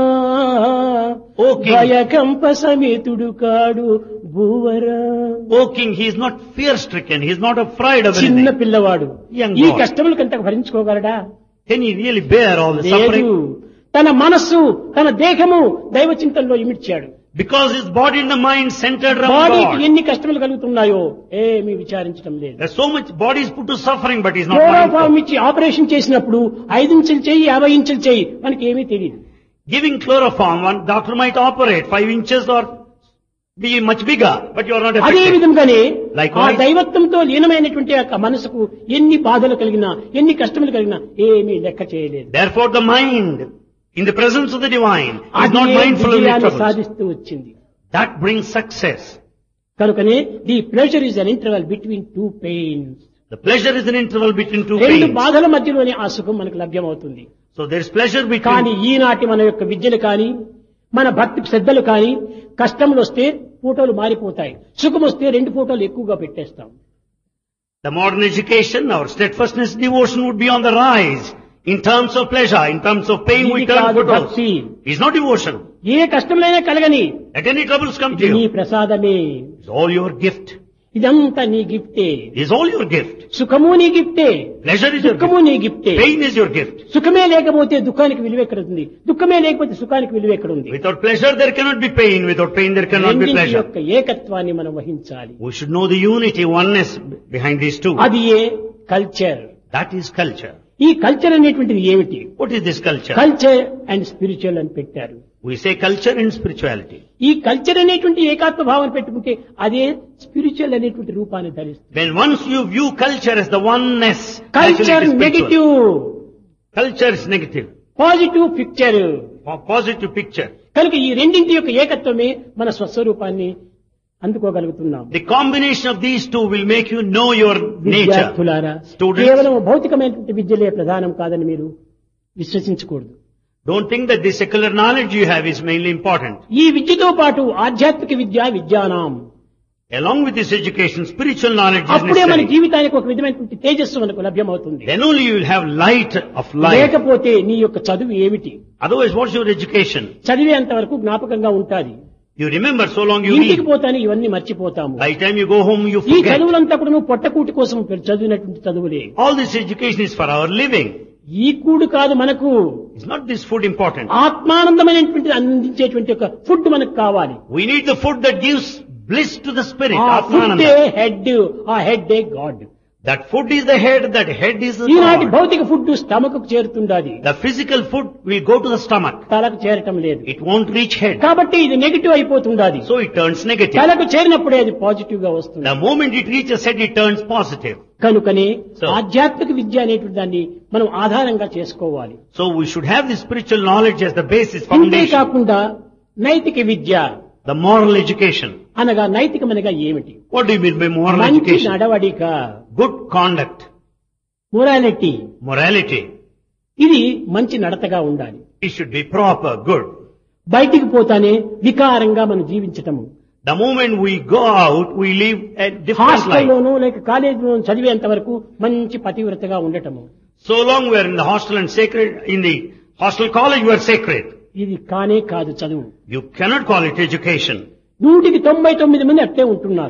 O king, భయకంప సమేతుడు కాడు భూవరా O king, he is not fear stricken, he is not afraid of చిన్న anything. పిల్లవాడు Young ఈ boy. కష్టములకంత భరించుకోగలడా Can he really bear all the లేదు suffering? తన మనస్సు తన దేహము దైవ చింతనలో ఇమిడ్చాడు Because his body and the mind centered around బాడీకి God. ఎన్ని కష్టములు కలుగుతున్నాయో ఏమీ విచారించడం లేదు There's so much body is put to suffering, but he's not chloroform mindful. ఇచ్చి ఆపరేషన్ చేసినప్పుడు ఐదు ఇంచులు చేయి యాభై ఇంచులు చేయి మనకి ఏమీ తెలియదు Giving chloroform, one doctor might operate five inches or be much bigger, but you are not అదే affected. విధంగానే Likewise. ఆ దైవత్వంతో లీనమైనటువంటి యొక్క మనసుకు ఎన్ని బాధలు కలిగినా ఎన్ని కష్టములు కలిగినా ఏమీ లెక్క చేయలేదు Therefore the mind, in the presence of the divine, is అది not mindful of the విజయాన్ని troubles. సాధిస్తూ వచ్చింది That brings success. కనుకనే the pleasure is an interval between two pains The pleasure is an interval between two రెండు pains. బాధల మధ్యలోనే ఆ సుఖం మనకు లభ్యమవుతుంది So there is pleasure కానీ between, ఈనాటి మన యొక్క విద్యలు కానీ మన భక్తి శ్రద్ధలు కానీ కష్టములు వస్తే ఫోటోలు మారిపోతాయి సుఖం వస్తే రెండు ఫోటోలు ఎక్కువగా పెట్టేస్తాం the modern education, our steadfastness, devotion would be on the rise. In terms of pleasure, in terms of pain, we ఇది turn కాదు photos. భక్తి It's not devotion. A కష్టములైనా కలగని Let any troubles come to ఇది నీ you. ప్రసాదమే It's all your gift. ఇదంతా నీ గిఫ్టే It's all your gift. సుఖము నీ గిఫ్టే Pleasure is your దుఃఖము gift. నీ గిఫ్టే Pain is your gift. సుఖమే లేకపోతే దుఃఖానికి విలువ ఎక్కడ ఉంది దుఃఖమే లేకపోతే సుఖానికి విలువ ఎక్కడ ఉంది Without pleasure, there cannot be pain. Without pain, there cannot be రెండింటి pleasure. యొక్క ఏకత్వాన్ని మనం వహించాలి We should know the unity, oneness behind these two. అది ఏ కల్చర్ That is culture. ఈ కల్చర్ అనేటువంటిది ఏమిటి What is this culture? Culture and spiritual అని పెట్టారు We say culture and spirituality. ఈ కల్చర్ అనేటువంటి ఏకాత్మ భావన పెట్టుకుంటే అదే స్పిరిచువల్ అనేటువంటి రూపాన్ని ధరిస్తుంది When once you view culture as the oneness, actually culture it is spiritual. Negative Culture is negative. Positive picture Po- Positive picture. కనుక ఈ రెండింటి యొక్క ఏకత్వమే మన స్వస్వరూపాన్ని అందుకోగలుగుతున్నాం The combination of these two will make you know your nature. విద్యార్థులారా Students. కేవలం భౌతికమైనటువంటి విద్యలే ప్రధానం కాదని మీరు విశ్వసించకూడదు Don't think that the secular knowledge you have is mainly important. ఈ విద్యతో పాటు ఆధ్యాత్మిక విద్య విద్యానాం Along with this education, spiritual knowledge is అప్పుడే మన necessary. జీవితానికి ఒక విధమైనటువంటి తేజస్సు మనకు లభ్యమవుతుంది Then only you will have light of life. లేకపోతే నీ యొక్క చదువు ఏమిటి Otherwise, what's your education? చదివేంత వరకు జ్ఞాపకంగా ఉంటాది You remember so long you ఇంటికి read. పోతానే ఇవన్నీ మర్చిపోతాము By the time you go home, you ఈ forget. చదువులంతా కూడా నువ్వు పొట్టకూటి కోసం చదివినటువంటి చదువులే All this education is for our living. ఈ కూడు కాదు మనకు It's not this food important. ఆత్మానందమైనటువంటి అందించేటువంటి ఒక ఫుడ్ మనకు కావాలి We need the food that gives bliss to the spirit. ఆ ఫుడ్డే Atmananda. హెడ్ ఆ head god That food is the head, that head is the ఈనాటి God. భౌతిక ఫుడ్ స్టమక్ చేరుతుండాది The physical food will go to the stomach. తలకు చేరటం లేదు It won't reach head. కాబట్టి ఇది నెగిటివ్ అయిపోతుండాది So it turns negative. తలకు చేరినప్పుడే అది పాజిటివ్ గా వస్తుంది The moment it reaches head, it turns positive. కనుకనే So- ఆధ్యాత్మిక విద్య అనేటువంటి దాన్ని మనం ఆధారంగా చేసుకోవాలి So we should have the spiritual knowledge as the basis, ఇంతే foundation. కాకుండా నైతిక విద్య The moral education. అనగా నైతికమనగా ఏమిటి What do you mean by moral మంచి education? నడవడిక Good conduct. Morality Morality. ఇది మంచి నడతగా ఉండాలి It should be proper, good. బయటికి పోతానే వికారంగా మనం జీవించటము The moment we go out, we live a different life. హాస్టల్లోనూ లేక కాలేజీలోనూ చదివేంత వరకు మంచి పతివ్రతగా ఉండటము So long we are in the hostel and sacred, in the hostel college we are sacred. ఇది కానే కాదు చదువు You cannot call it education. నూటికి తొంభై తొమ్మిది మంది అట్లే ఉంటున్నారు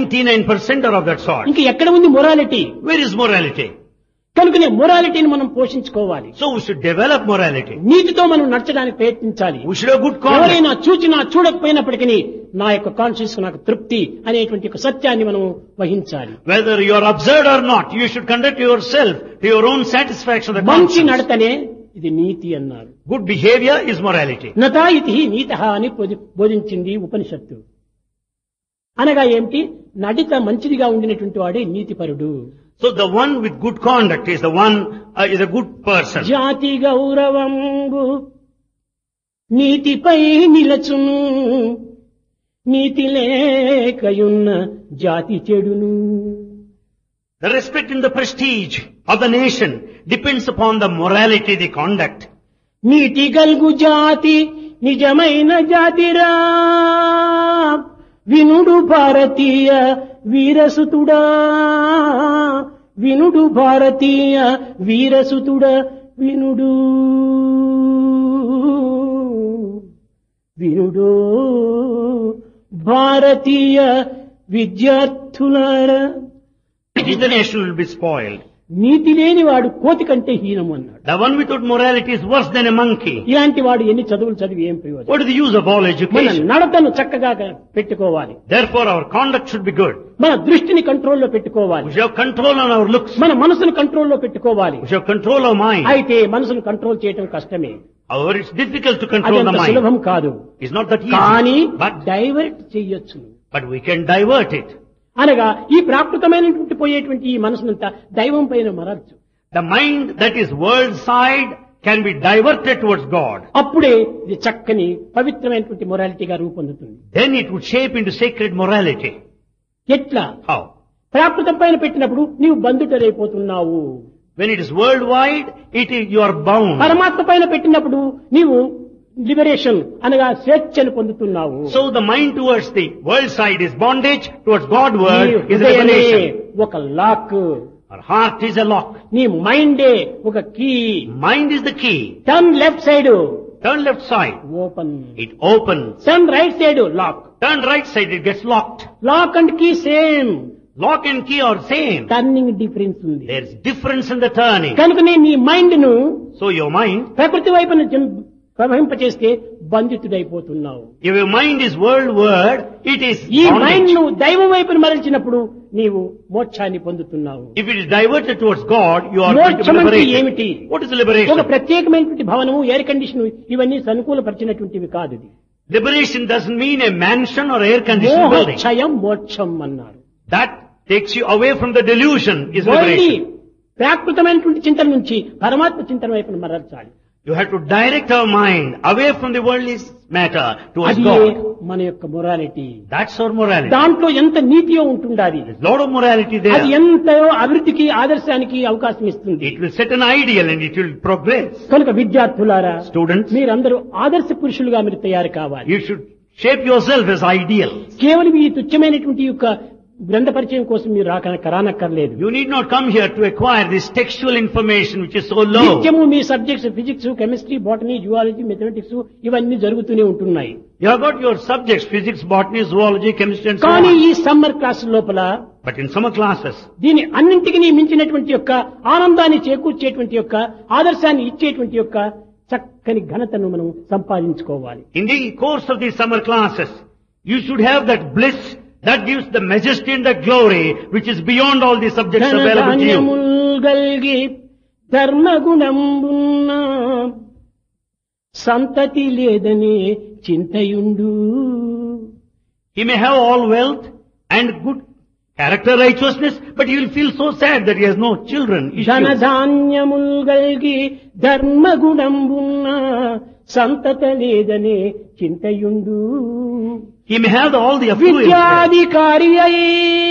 99% are of that sort. ఇంక ఎక్కడ ఉంది మొరాలిటీ Where is morality? కనుకనే మొరాలిటీని మనం పోషించుకోవాలి So we should develop morality. నీతితో మనం నడచడానికి ప్రయత్నించాలి We should have good conduct. ఎవరైనా చూచినా చూడకపోయినప్పటికీ నా యొక్క కాన్షియస్ నాకు తృప్తి అనేటువంటి ఒక సత్యాన్ని మనం వహించాలి Whether you are observed or not, you should conduct yourself to your own satisfaction. The మంచి conscience. నడతనే ఇది నీతి అన్నారు Good behavior is morality. నతా ఇది నీత అని బోధి- బోధించింది ఉపనిషత్తు అనగా ఏమిటి నడిత మంచిదిగా ఉండినటువంటి వాడే నీతిపరుడు So the one with good conduct is the one, uh, is a good person. జాతి గౌరవంబు నీతిపై నిలచును నీతి లేకయున్న జాతి చెడును The respect and the prestige of the nation depends upon the morality, the conduct. నీతి గల్గు జాతి నిజమైన జాతిరా వినుడు భారతీయ వీరసుతుడా వినుడు భారతీయ వీరసుతుడా వినుడు వినుడు భారతీయ విద్యార్థులారా The nation will be spoiled. నీతి లేని వాడు కోతి కంటే హీనం అన్నాడు The one without morality is worse than a monkey. ఇలాంటి వాడు ఎన్ని చదువులు చదివి ఏం ప్రయోజనం What is the use of all మన education? నడతను చక్కగా పెట్టుకోవాలి Therefore our conduct should be good. మన దృష్టిని కంట్రోల్లో పెట్టుకోవాలి We should have control on our looks. మన మనసును కంట్రోల్లో పెట్టుకోవాలి We should have control of mind. అయితే మనసును కంట్రోల్ చేయటం కష్టమే However, it's difficult to అది control the అంత mind. సులభం కాదు It's not that కానీ easy. But, డైవర్ట్ చెయ్యొచ్చు but we can divert it. అనగా ఈ ప్రాకృతమైనటువంటి పోయేటువంటి ఈ మనసునంతా దైవం పైన మరచ్చు The mind that is world side can be diverted towards God. అప్పుడే ఇది చక్కని పవిత్రమైనటువంటి మొరాలిటీగా రూపొందుతుంది Then it would shape into sacred morality. ఎట్లా How? ప్రాకృతం పైన పెట్టినప్పుడు నీవు బంధుటరైపోతున్నావు When it is worldwide, it is, you are bound. పరమాత్మ పైన పెట్టినప్పుడు నీవు లిబరేషన్ అనగా స్వేచ్ఛను పొందుతున్నావు So the mind towards the world side is bondage, towards God నీ word is హృదయమే liberation. ఒక lock Our heart is a lock. నీ మైండే ఒక key Mind is the key. Turn left side Turn left side, open it opens. Turn right side lock Turn right side, it gets locked. Lock and key same Lock and key are same. Turning difference ఉంది There's difference in the turning. కనుకనే నీ మైండ్ ను So your mind, ప్రకృతి వైపున జం- ప్రవహింపచేస్తే బంధితుడైపోతున్నావు if your mind is world word, it is ఈ మైండ్ bondage. ను దైవం వైపున మరల్చినప్పుడు నీవు మోక్షాన్ని పొందుతున్నావు If it is diverted towards God, you are going to be మోక్షం అంటే liberated. ఏమిటి What is ఒక liberation? ప్రత్యేకమైనటువంటి భవనము ఎయిర్ కండిషన్ ఇవన్నీ అనుకూలపరిచినటువంటివి కాదు ఇది Liberation doesn't mean a mansion or air conditioned building. మోహక్షయం మోక్షం అన్నారు That takes you away from the delusion is only liberation. ప్రాకృతమైనటువంటి చింతన నుంచి పరమాత్మ చింతన వైపున మరల్చాలి You have to direct our mind away from the worldly matter towards అది God. మన యొక్క మొరాలిటీ That's our morality. దాంట్లో ఎంత నీతియో ఉంటుండాలి There's a lot of morality అది there. ఎంతో అభివృద్ధికి ఆదర్శానికి అవకాశం ఇస్తుంది It will set an ideal and it will progress. కనుక విద్యార్థులారా Students, మీరందరూ ఆదర్శ పురుషులుగా మీరు తయారు కావాలి you should shape yourself as ideal. కేవలం ఈ తుచ్చమైనటువంటి యొక్క గ్రంథ పరిచయం కోసం మీరు రాక రానక్కర్లేదు You need not come here to acquire this textual information which is so low. నిత్యము మీ subjects physics chemistry botany zoology mathematics ఇవన్నీ జరుగుతూనే ఉంటున్నాయి You have got your subjects, physics, botany, zoology, chemistry and so కానీ on. ఈ సమ్మర్ క్లాస్ లోపల But in summer classes, దీని అన్నింటికి మించినటువంటి యొక్క ఆనందాన్ని చేకూర్చేటువంటి యొక్క ఆదర్శాన్ని ఇచ్చేటువంటి యొక్క చక్కని ఘనతను మనం సంపాదించుకోవాలి in the course of these summer classes, you should have that bliss that gives the majesty and the glory which is beyond all the subjects ధన available to you. ధాన్యముల్ గల్గి ధర్మగుణంబున్న సంతతి లేదని చింతయుండు He may have all wealth and good character righteousness, but he will feel so sad that he has no children. ధన issues. ధాన్యముల్ గల్గి ధర్మగుణంబున్న సంతత లేదని చింతయుండు He may have all the affluence. విద్యాధికారి అయి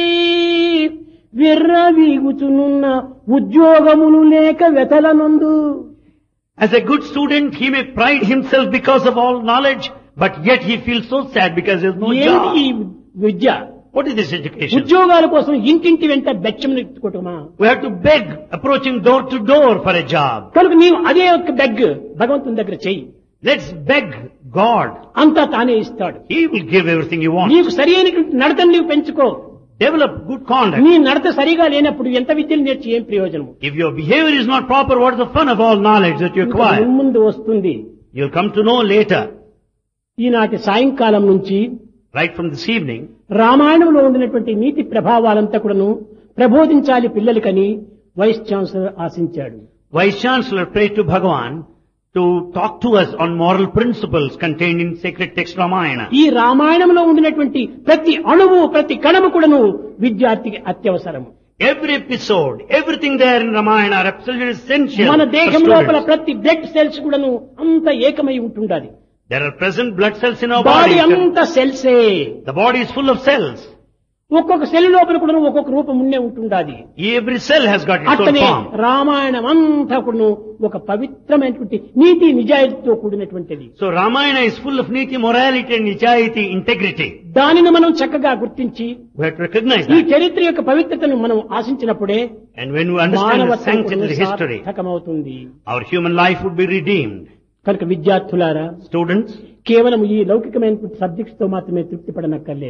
విర్రవీగుచునున్న ఉద్యోగములు లేక వెతలనందు As a good student, he may pride himself because of all knowledge, but yet he feels so sad because there is no ఏంటి ఈ job. Vidya What is this education? ఉద్యోగాల కోసం ఇంటింటి వెంట బెచ్చం ఎత్తుకోవటమా We have to beg, approaching door to door for a job. కనుక నీవు అదే ఒక బెగ్ భగవంతుని దగ్గర చెయ్యి Let's beg God. అంతా తానే ఇస్తాడు He will give everything you want. నీకు సరి అయినటువంటి నడతను నీవు పెంచుకో Develop good conduct. నీ నడత సరిగా లేనప్పుడు ఎంత విద్యలు నేర్చి ఏం ప్రయోజనము If your behavior is not proper, what is the fun of all knowledge that you ఇంకా acquire? ముందు వస్తుంది You'll come to know later, ఈనాటి సాయంకాలం నుంచి right from this evening, రామాయణంలో ఉండినటువంటి నీతి ప్రభావాలంతా కూడాను ప్రబోధించాలి పిల్లలకని వైస్ ఛాన్సలర్ ఆశించాడు Vice Chancellor prayed to Bhagavan to talk to us on moral principles contained in sacred text Ramayana. ఈ రామాయణంలో ఉండినటువంటి ప్రతి అణువు ప్రతి కణము కూడాను విద్యార్థికి అత్యవసరము Every episode, everything there in Ramayana are absolutely essential. మన for దేహం లోపల students. ప్రతి బ్లడ్ సెల్స్ కూడాను అంత ఏకమై ఉంటుండాలి There are present blood cells in our body body. అంత సెల్సే The body is full of cells. ఒక్కొక్క సెల్ లోపల కూడా ఒక్కొక్క రూపం ఉండే ఉంటుండాలి Every cell has got its own అట్లనే form. రామాయణం అంతా కూడాను ఒక పవిత్రమైనటువంటి నీతి నిజాయితీతో కూడినటువంటిది So Ramayana is full of niti, morality and nichayati, integrity. దానిని మనం చక్కగా గుర్తించి We have to recognize ఈ that. చరిత్ర యొక్క పవిత్రతను మనం ఆశించినప్పుడే And when we understand the మానవత్వం sanctity of కూడా the history, సార్థకమవుతుంది our human life would be redeemed. కనుక విద్యార్థులారా Students, కేవలం ఈ లౌకికమైనటువంటి సబ్జెక్ట్స్ తో మాత్రమే తృప్తి పడనక్కర్లేదు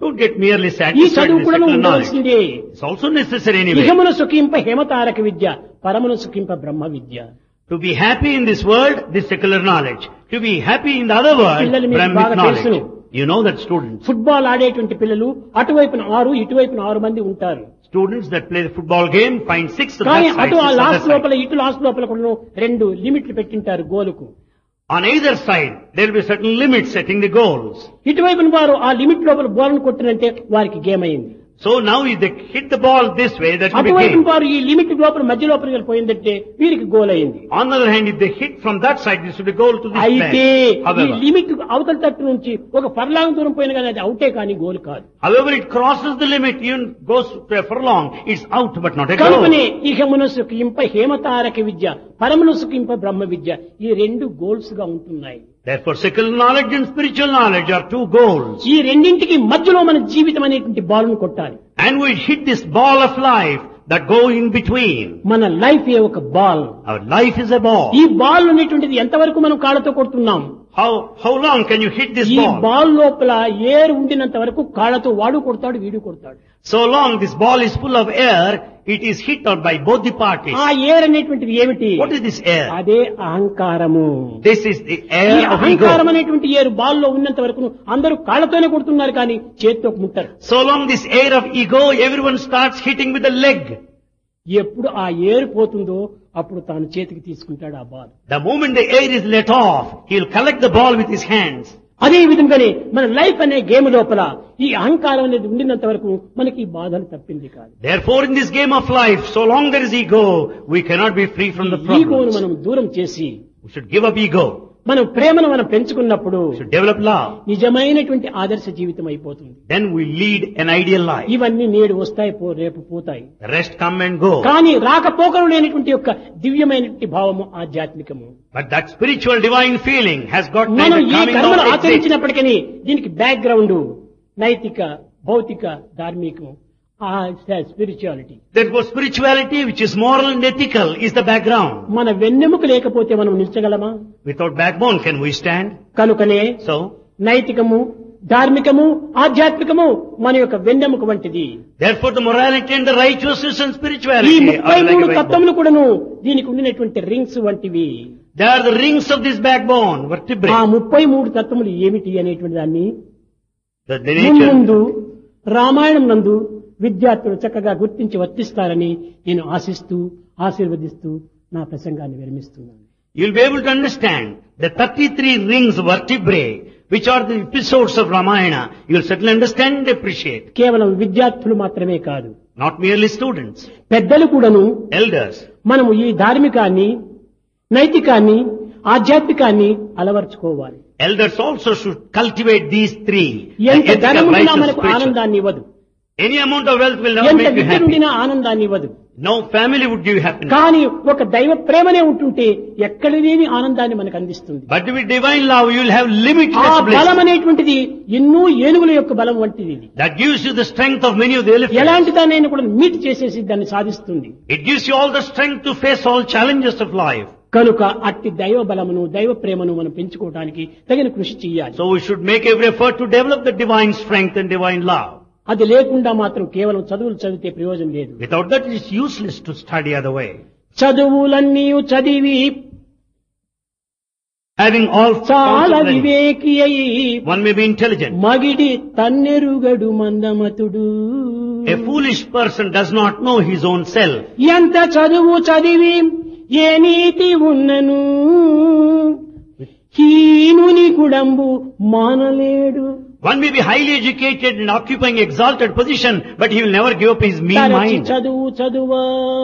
Don't get merely ఈ satisfied చదువు with కూడా secular knowledge. ఉండవలసిందే It's also necessary anyway. ఇహమున సుఖింప హేమతారక Vidya పరమున సుఖింప Brahma Vidya To be happy in this world, this secular knowledge. To be happy in the other world, పిల్లలు మీకు Brahmic బాగా knowledge. తెలుసును. You know that students, football ఆడేటువంటి పిల్లలు అటువైపున ఆరు ఇటువైపున ఆరు మంది ఉంటారు students that play the football game find six of కానీ that side, అటు ఆ six of that last side. లోపల ఇటు లాస్ట్ లోపల కూడా రెండు లిమిట్లు పెట్టింటారు గోలుకు On either side, there will be certain limits setting the goals. ఇటువైపున వారు ఆ లిమిట్ లోపల బోలను కొట్టినంటే వారికి గేమ్ అయింది So now if they hit the ball this way, that will be అటువైపు game. వారు ఈ లిమిట్ లోపల మధ్య లోపలికి వెళ్ళిపోయిందంటే వీరికి గోల్ అయింది On the other hand, if they hit from that side, this will be goal to this అయితే place. ఈ However, లిమిట్ అవతల తట్టు నుంచి ఒక పర్లాంగ్ దూరం పోయిన కానీ అది అవుటే కానీ గోల్ కాదు however it crosses the limit, even goes to a furlong, it's out but not a goal. కనుకనే ఇహమునసుకు ఇంప హేమతారక విద్య పరమనసుకు ఇంప బ్రహ్మ విద్య ఈ రెండు గోల్స్ గా ఉంటున్నాయి Therefore, secular knowledge and spiritual knowledge are two goals. ఈ రెండింటికి మధ్యలో మన జీవితం అనేటువంటి బాలును కొట్టాలి And we hit this ball of life that go in between. మన లైఫ్ ఏ ఒక ball Our life is a ball. ఈ బాల్ అనేటువంటిది ఎంతవరకు మనం కాళ్ళతో కొడుతున్నాం How, how long can you hit this ఈ ball? బాల్ లోపల ఏర్ ఉండినంత వరకు కాళ్ళతో వాడు కొడతాడు వీడు కొడతాడు So long this ball is full of air, it is hit out by both the parties. ఆ ఏర్ అనేటువంటిది ఏమిటి What is this air? అదే అహంకారము This is the ఈ air of అహంకారం ego. అనేటువంటి ఏరు బాల్లో ఉన్నంత వరకు అందరూ కాళ్ళతోనే కొడుతున్నారు కానీ చేత్తో ముట్టరు So long this air of ego, everyone starts hitting with the leg. ఎప్పుడు ఆ ఏరు పోతుందో అప్పుడు తాను చేతికి తీసుకుంటాడు ఆ ball The moment the air is let off, he'll collect the ball with his hands. అదే విధంగానే మన లైఫ్ అనే గేమ్ లోపల ఈ అహంకారం అనేది ఉండినంత వరకు మనకి ఈ బాధలు తప్పింది కాదు Therefore, in this game of life, so long there is ego, we cannot be free from the ఈగోను problems. మనం దూరం చేసి We should give up ego. మనం ప్రేమను మనం పెంచుకున్నప్పుడు We should develop love. నిజమైనటువంటి ఆదర్శ జీవితం అయిపోతుంది Then we lead an ideal life. ఇవన్నీ నేడు వస్తాయి పో రేపు పోతాయి The rest come and go. కానీ రాకపోకలు లేనటువంటి యొక్క దివ్యమైనటువంటి భావము ఆధ్యాత్మికము But that spiritual divine feeling has got మనం neither ఈ coming కర్మలు nor exit. ఆచరించినప్పటికీ దీనికి బ్యాక్గ్రౌండ్ నైతిక భౌతిక ధార్మికము ఆ spirituality Therefore, spirituality, which is moral and ethical, is the background. మన వెన్నెముక లేకపోతే మనం నిల్చగలమా Without backbone, can we stand? కనుకనే So, నైతికము ధార్మికము ఆధ్యాత్మికము మన యొక్క వెన్నెముక వంటిది therefore, the morality and the righteousness and ఈ spirituality ముప్పై are like మూడు a backbone. తత్వములు కూడాను దీనికి ఉండినటువంటి రింగ్స్ వంటివి They are the rings of this backbone, ఆ vertebrae. ముప్పై మూడు తత్వములు ఏమిటి అనేటువంటి దాన్ని The, the nature. ముందు రామాయణం నందు విద్యార్థులు చక్కగా గుర్తించి వర్తిస్తారని నేను ఆశిస్తూ ఆశీర్వదిస్తూ నా ప్రసంగాన్ని విరమిస్తున్నాను You'll be able to understand the 33 rings vertebrae, which are the episodes of Ramayana. You'll certainly understand and appreciate. కేవలం విద్యార్థులు మాత్రమే కాదు Not merely students, పెద్దలు కూడాను elders. మనము ఈ ధార్మికాన్ని నైతికాన్ని ఆధ్యాత్మికాన్ని అలవర్చుకోవాలి Elders also should cultivate these three. The ఎంత ethical, ధనముండినా righteous, మనకు spiritual. ఆనందాన్ని ఇవ్వదు Any amount of wealth will never ఎంత make you విద్య happy. నుండినా ఆనందాన్ని ఇవ్వదు No family would give you happiness. కానీ ఒక దైవ ప్రేమనే ఉంటుంటే ఎక్కడ లేని ఆనందాన్ని మనకు అందిస్తుంది But with divine love, you will have ఆ limitless బలం bliss. అనేటువంటిది ఎన్నో ఏనుగుల యొక్క బలం వంటిది ఇది That gives you the strength of many of the elephants. ఎలాంటి దాన్ని కూడా మీట్ చేసేసి దాన్ని సాధిస్తుంది It gives you all the strength to face all challenges of life. కనుక అట్టి దైవ బలమును దైవ ప్రేమను మనం పెంచుకోవడానికి తగిన కృషి చేయాలి So we should make every effort to develop the divine strength and divine love. అది లేకుండా మాత్రం కేవలం చదువులు చదివితే ప్రయోజనం లేదు Without that, it is useless to study other way. చదువులన్నీ చదివి Having all చాలా forms of learning, వివేకి అయి one may be intelligent. మగిడి తన్నెరుగడు మందమతుడు A foolish person does not know his own self. ఎంత చదువు చదివి ఏ నీతి ఉన్నను హీనుని కుడంబు మానలేడు One may be highly educated and occupying exalted position, but he will never give up his mean తరచి mind. చదువు చదువా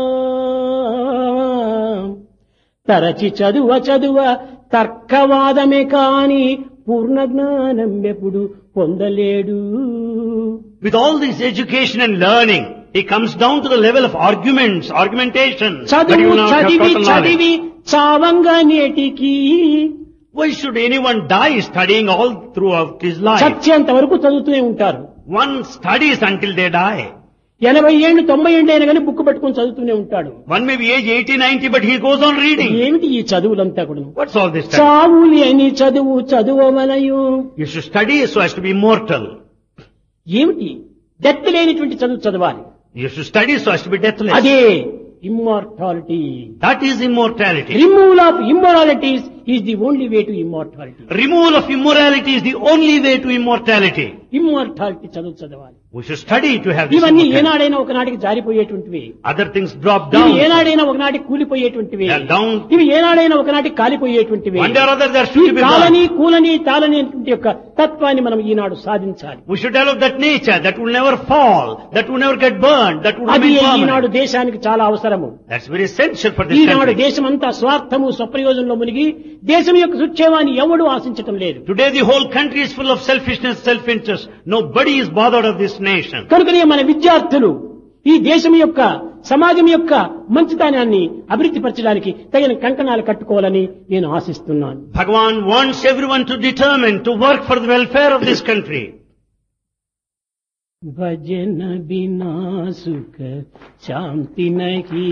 తరచి చదువ చదువ తర్కవాదమే కాని పూర్ణ జ్ఞానం ఎప్పుడు పొందలేడు With all this education and learning, he comes down to the level of arguments, argumentation, but he చదువు will not have చదివి total knowledge. చదివి చావంగా నేటికి Why should anyone die studying all throughout his life? చచ్చేంత వరకు చదువుతూనే ఉంటారు One studies until they die. ఎనభై ఏళ్ళు తొంభై ఏళ్ళు అయినా కానీ బుక్ పట్టుకొని చదువుతూనే ఉంటాడు One may be age 80, 90, but he goes on reading. ఏమిటి ఈ చదువులంతా కూడా What's all this study? చావు లేని చదువు చదువవలయు You should study so as to be immortal. ఏమిటి డెత్ లేనిటువంటి చదువు చదవాలి You should study so as to be deathless. అదే immortality That is immortality. Removal of immoralities is the only way to immortality Removal of immorality is the only way to immortality. Immortality చదువు చదవాలి We should study to have this ఇవన్నీ immortality. ఏనాడైనా ఒకనాటికి జారిపోయేటువంటివి Other things drop ఇవి down. ఏనాడైనా ఒకనాటికి కూలిపోయేటువంటివి They are down. ఇవి ఏనాడైనా ఒకనాటికి కాలిపోయేటువంటివి One day or other they are ఈ soon to be colony gone. కూలని తాలని అనేటువంటి యొక్క తత్వాన్ని మనం ఈనాడు సాధించాలి We should develop that nature that will never fall, that will never get burned, that will అది remain ఈనాడు permanent. దేశానికి చాలా అవసరము That's very essential for this Eenadu country. దేశమంతా స్వార్థము స్వప్రయోజనంలో మునిగి దేశం యొక్క సుక్షేమాన్ని ఎవడూ ఆశించటం లేదు Today the whole country is full of selfishness, self-interest. Nobody is bothered of this nation. కనుకనే మన విద్యార్థులు ఈ దేశం యొక్క సమాజం యొక్క మంచితనాన్ని అభివృద్ధి పరచడానికి తగిన కంకణాలు కట్టుకోవాలని నేను ఆశిస్తున్నాను Bhagavan wants everyone to determine to work for the welfare of this country. భజన బినా సుఖ శాంతి నహి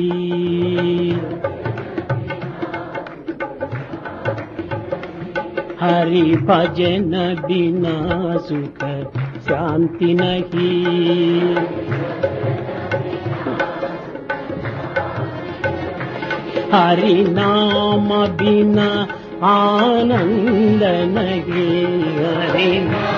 హరి భజన బినా సుఖ శాంతి నహి హరి నామ బినా ఆనంద నహి హరి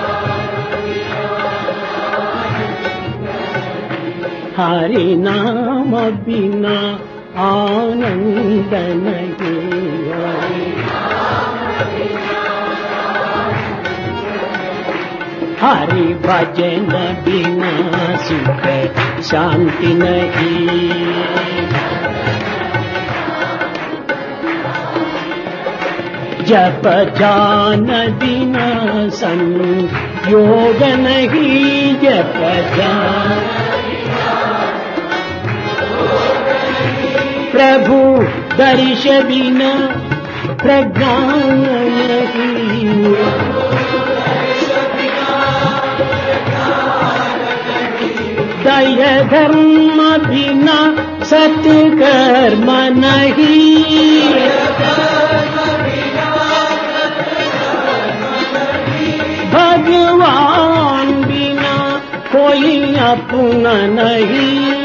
हरि नाम बिना आनंद नहीं हरि हरि भजन बिना सुख शांति नहीं जप जान बिना संयोग नहीं जप जान प्रभु दर्श बिना प्रज्ञान नहीं दय धर्म बिना सत्कर्म नहीं भगवान बिना कोई अपना नहीं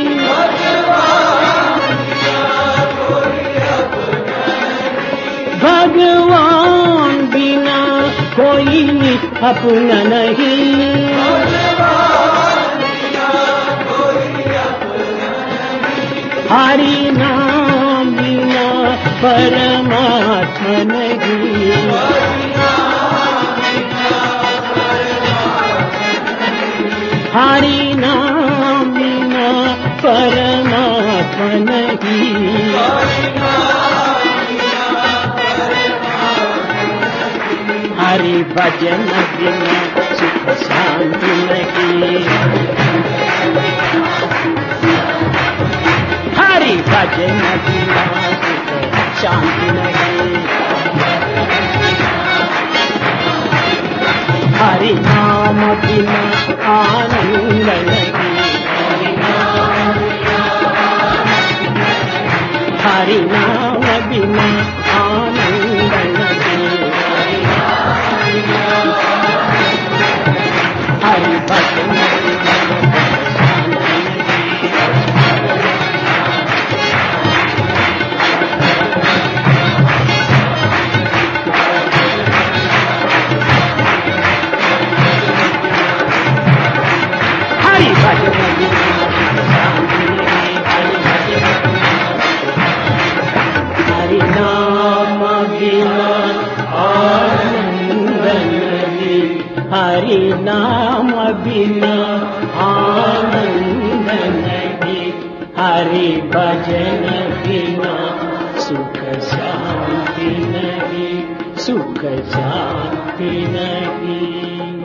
भगवान बिना कोई अपना नहीं हरि नाम बिना परमात्मा नहीं हरि नाम बिना परमात्मा नहीं हरि भजन बिना सुख शांति नहीं हरि भजन बिना सुख शांति नहीं हरि नाम बिना आनंद नहीं हरि नाम बिना आनंद नहीं हरि भजन हरि भजन हरि नाम बिना आनंद नहीं हरि नाम बिना आनंद नहीं हरि भजन बिना सुख शांति नहीं सुख शांति नहीं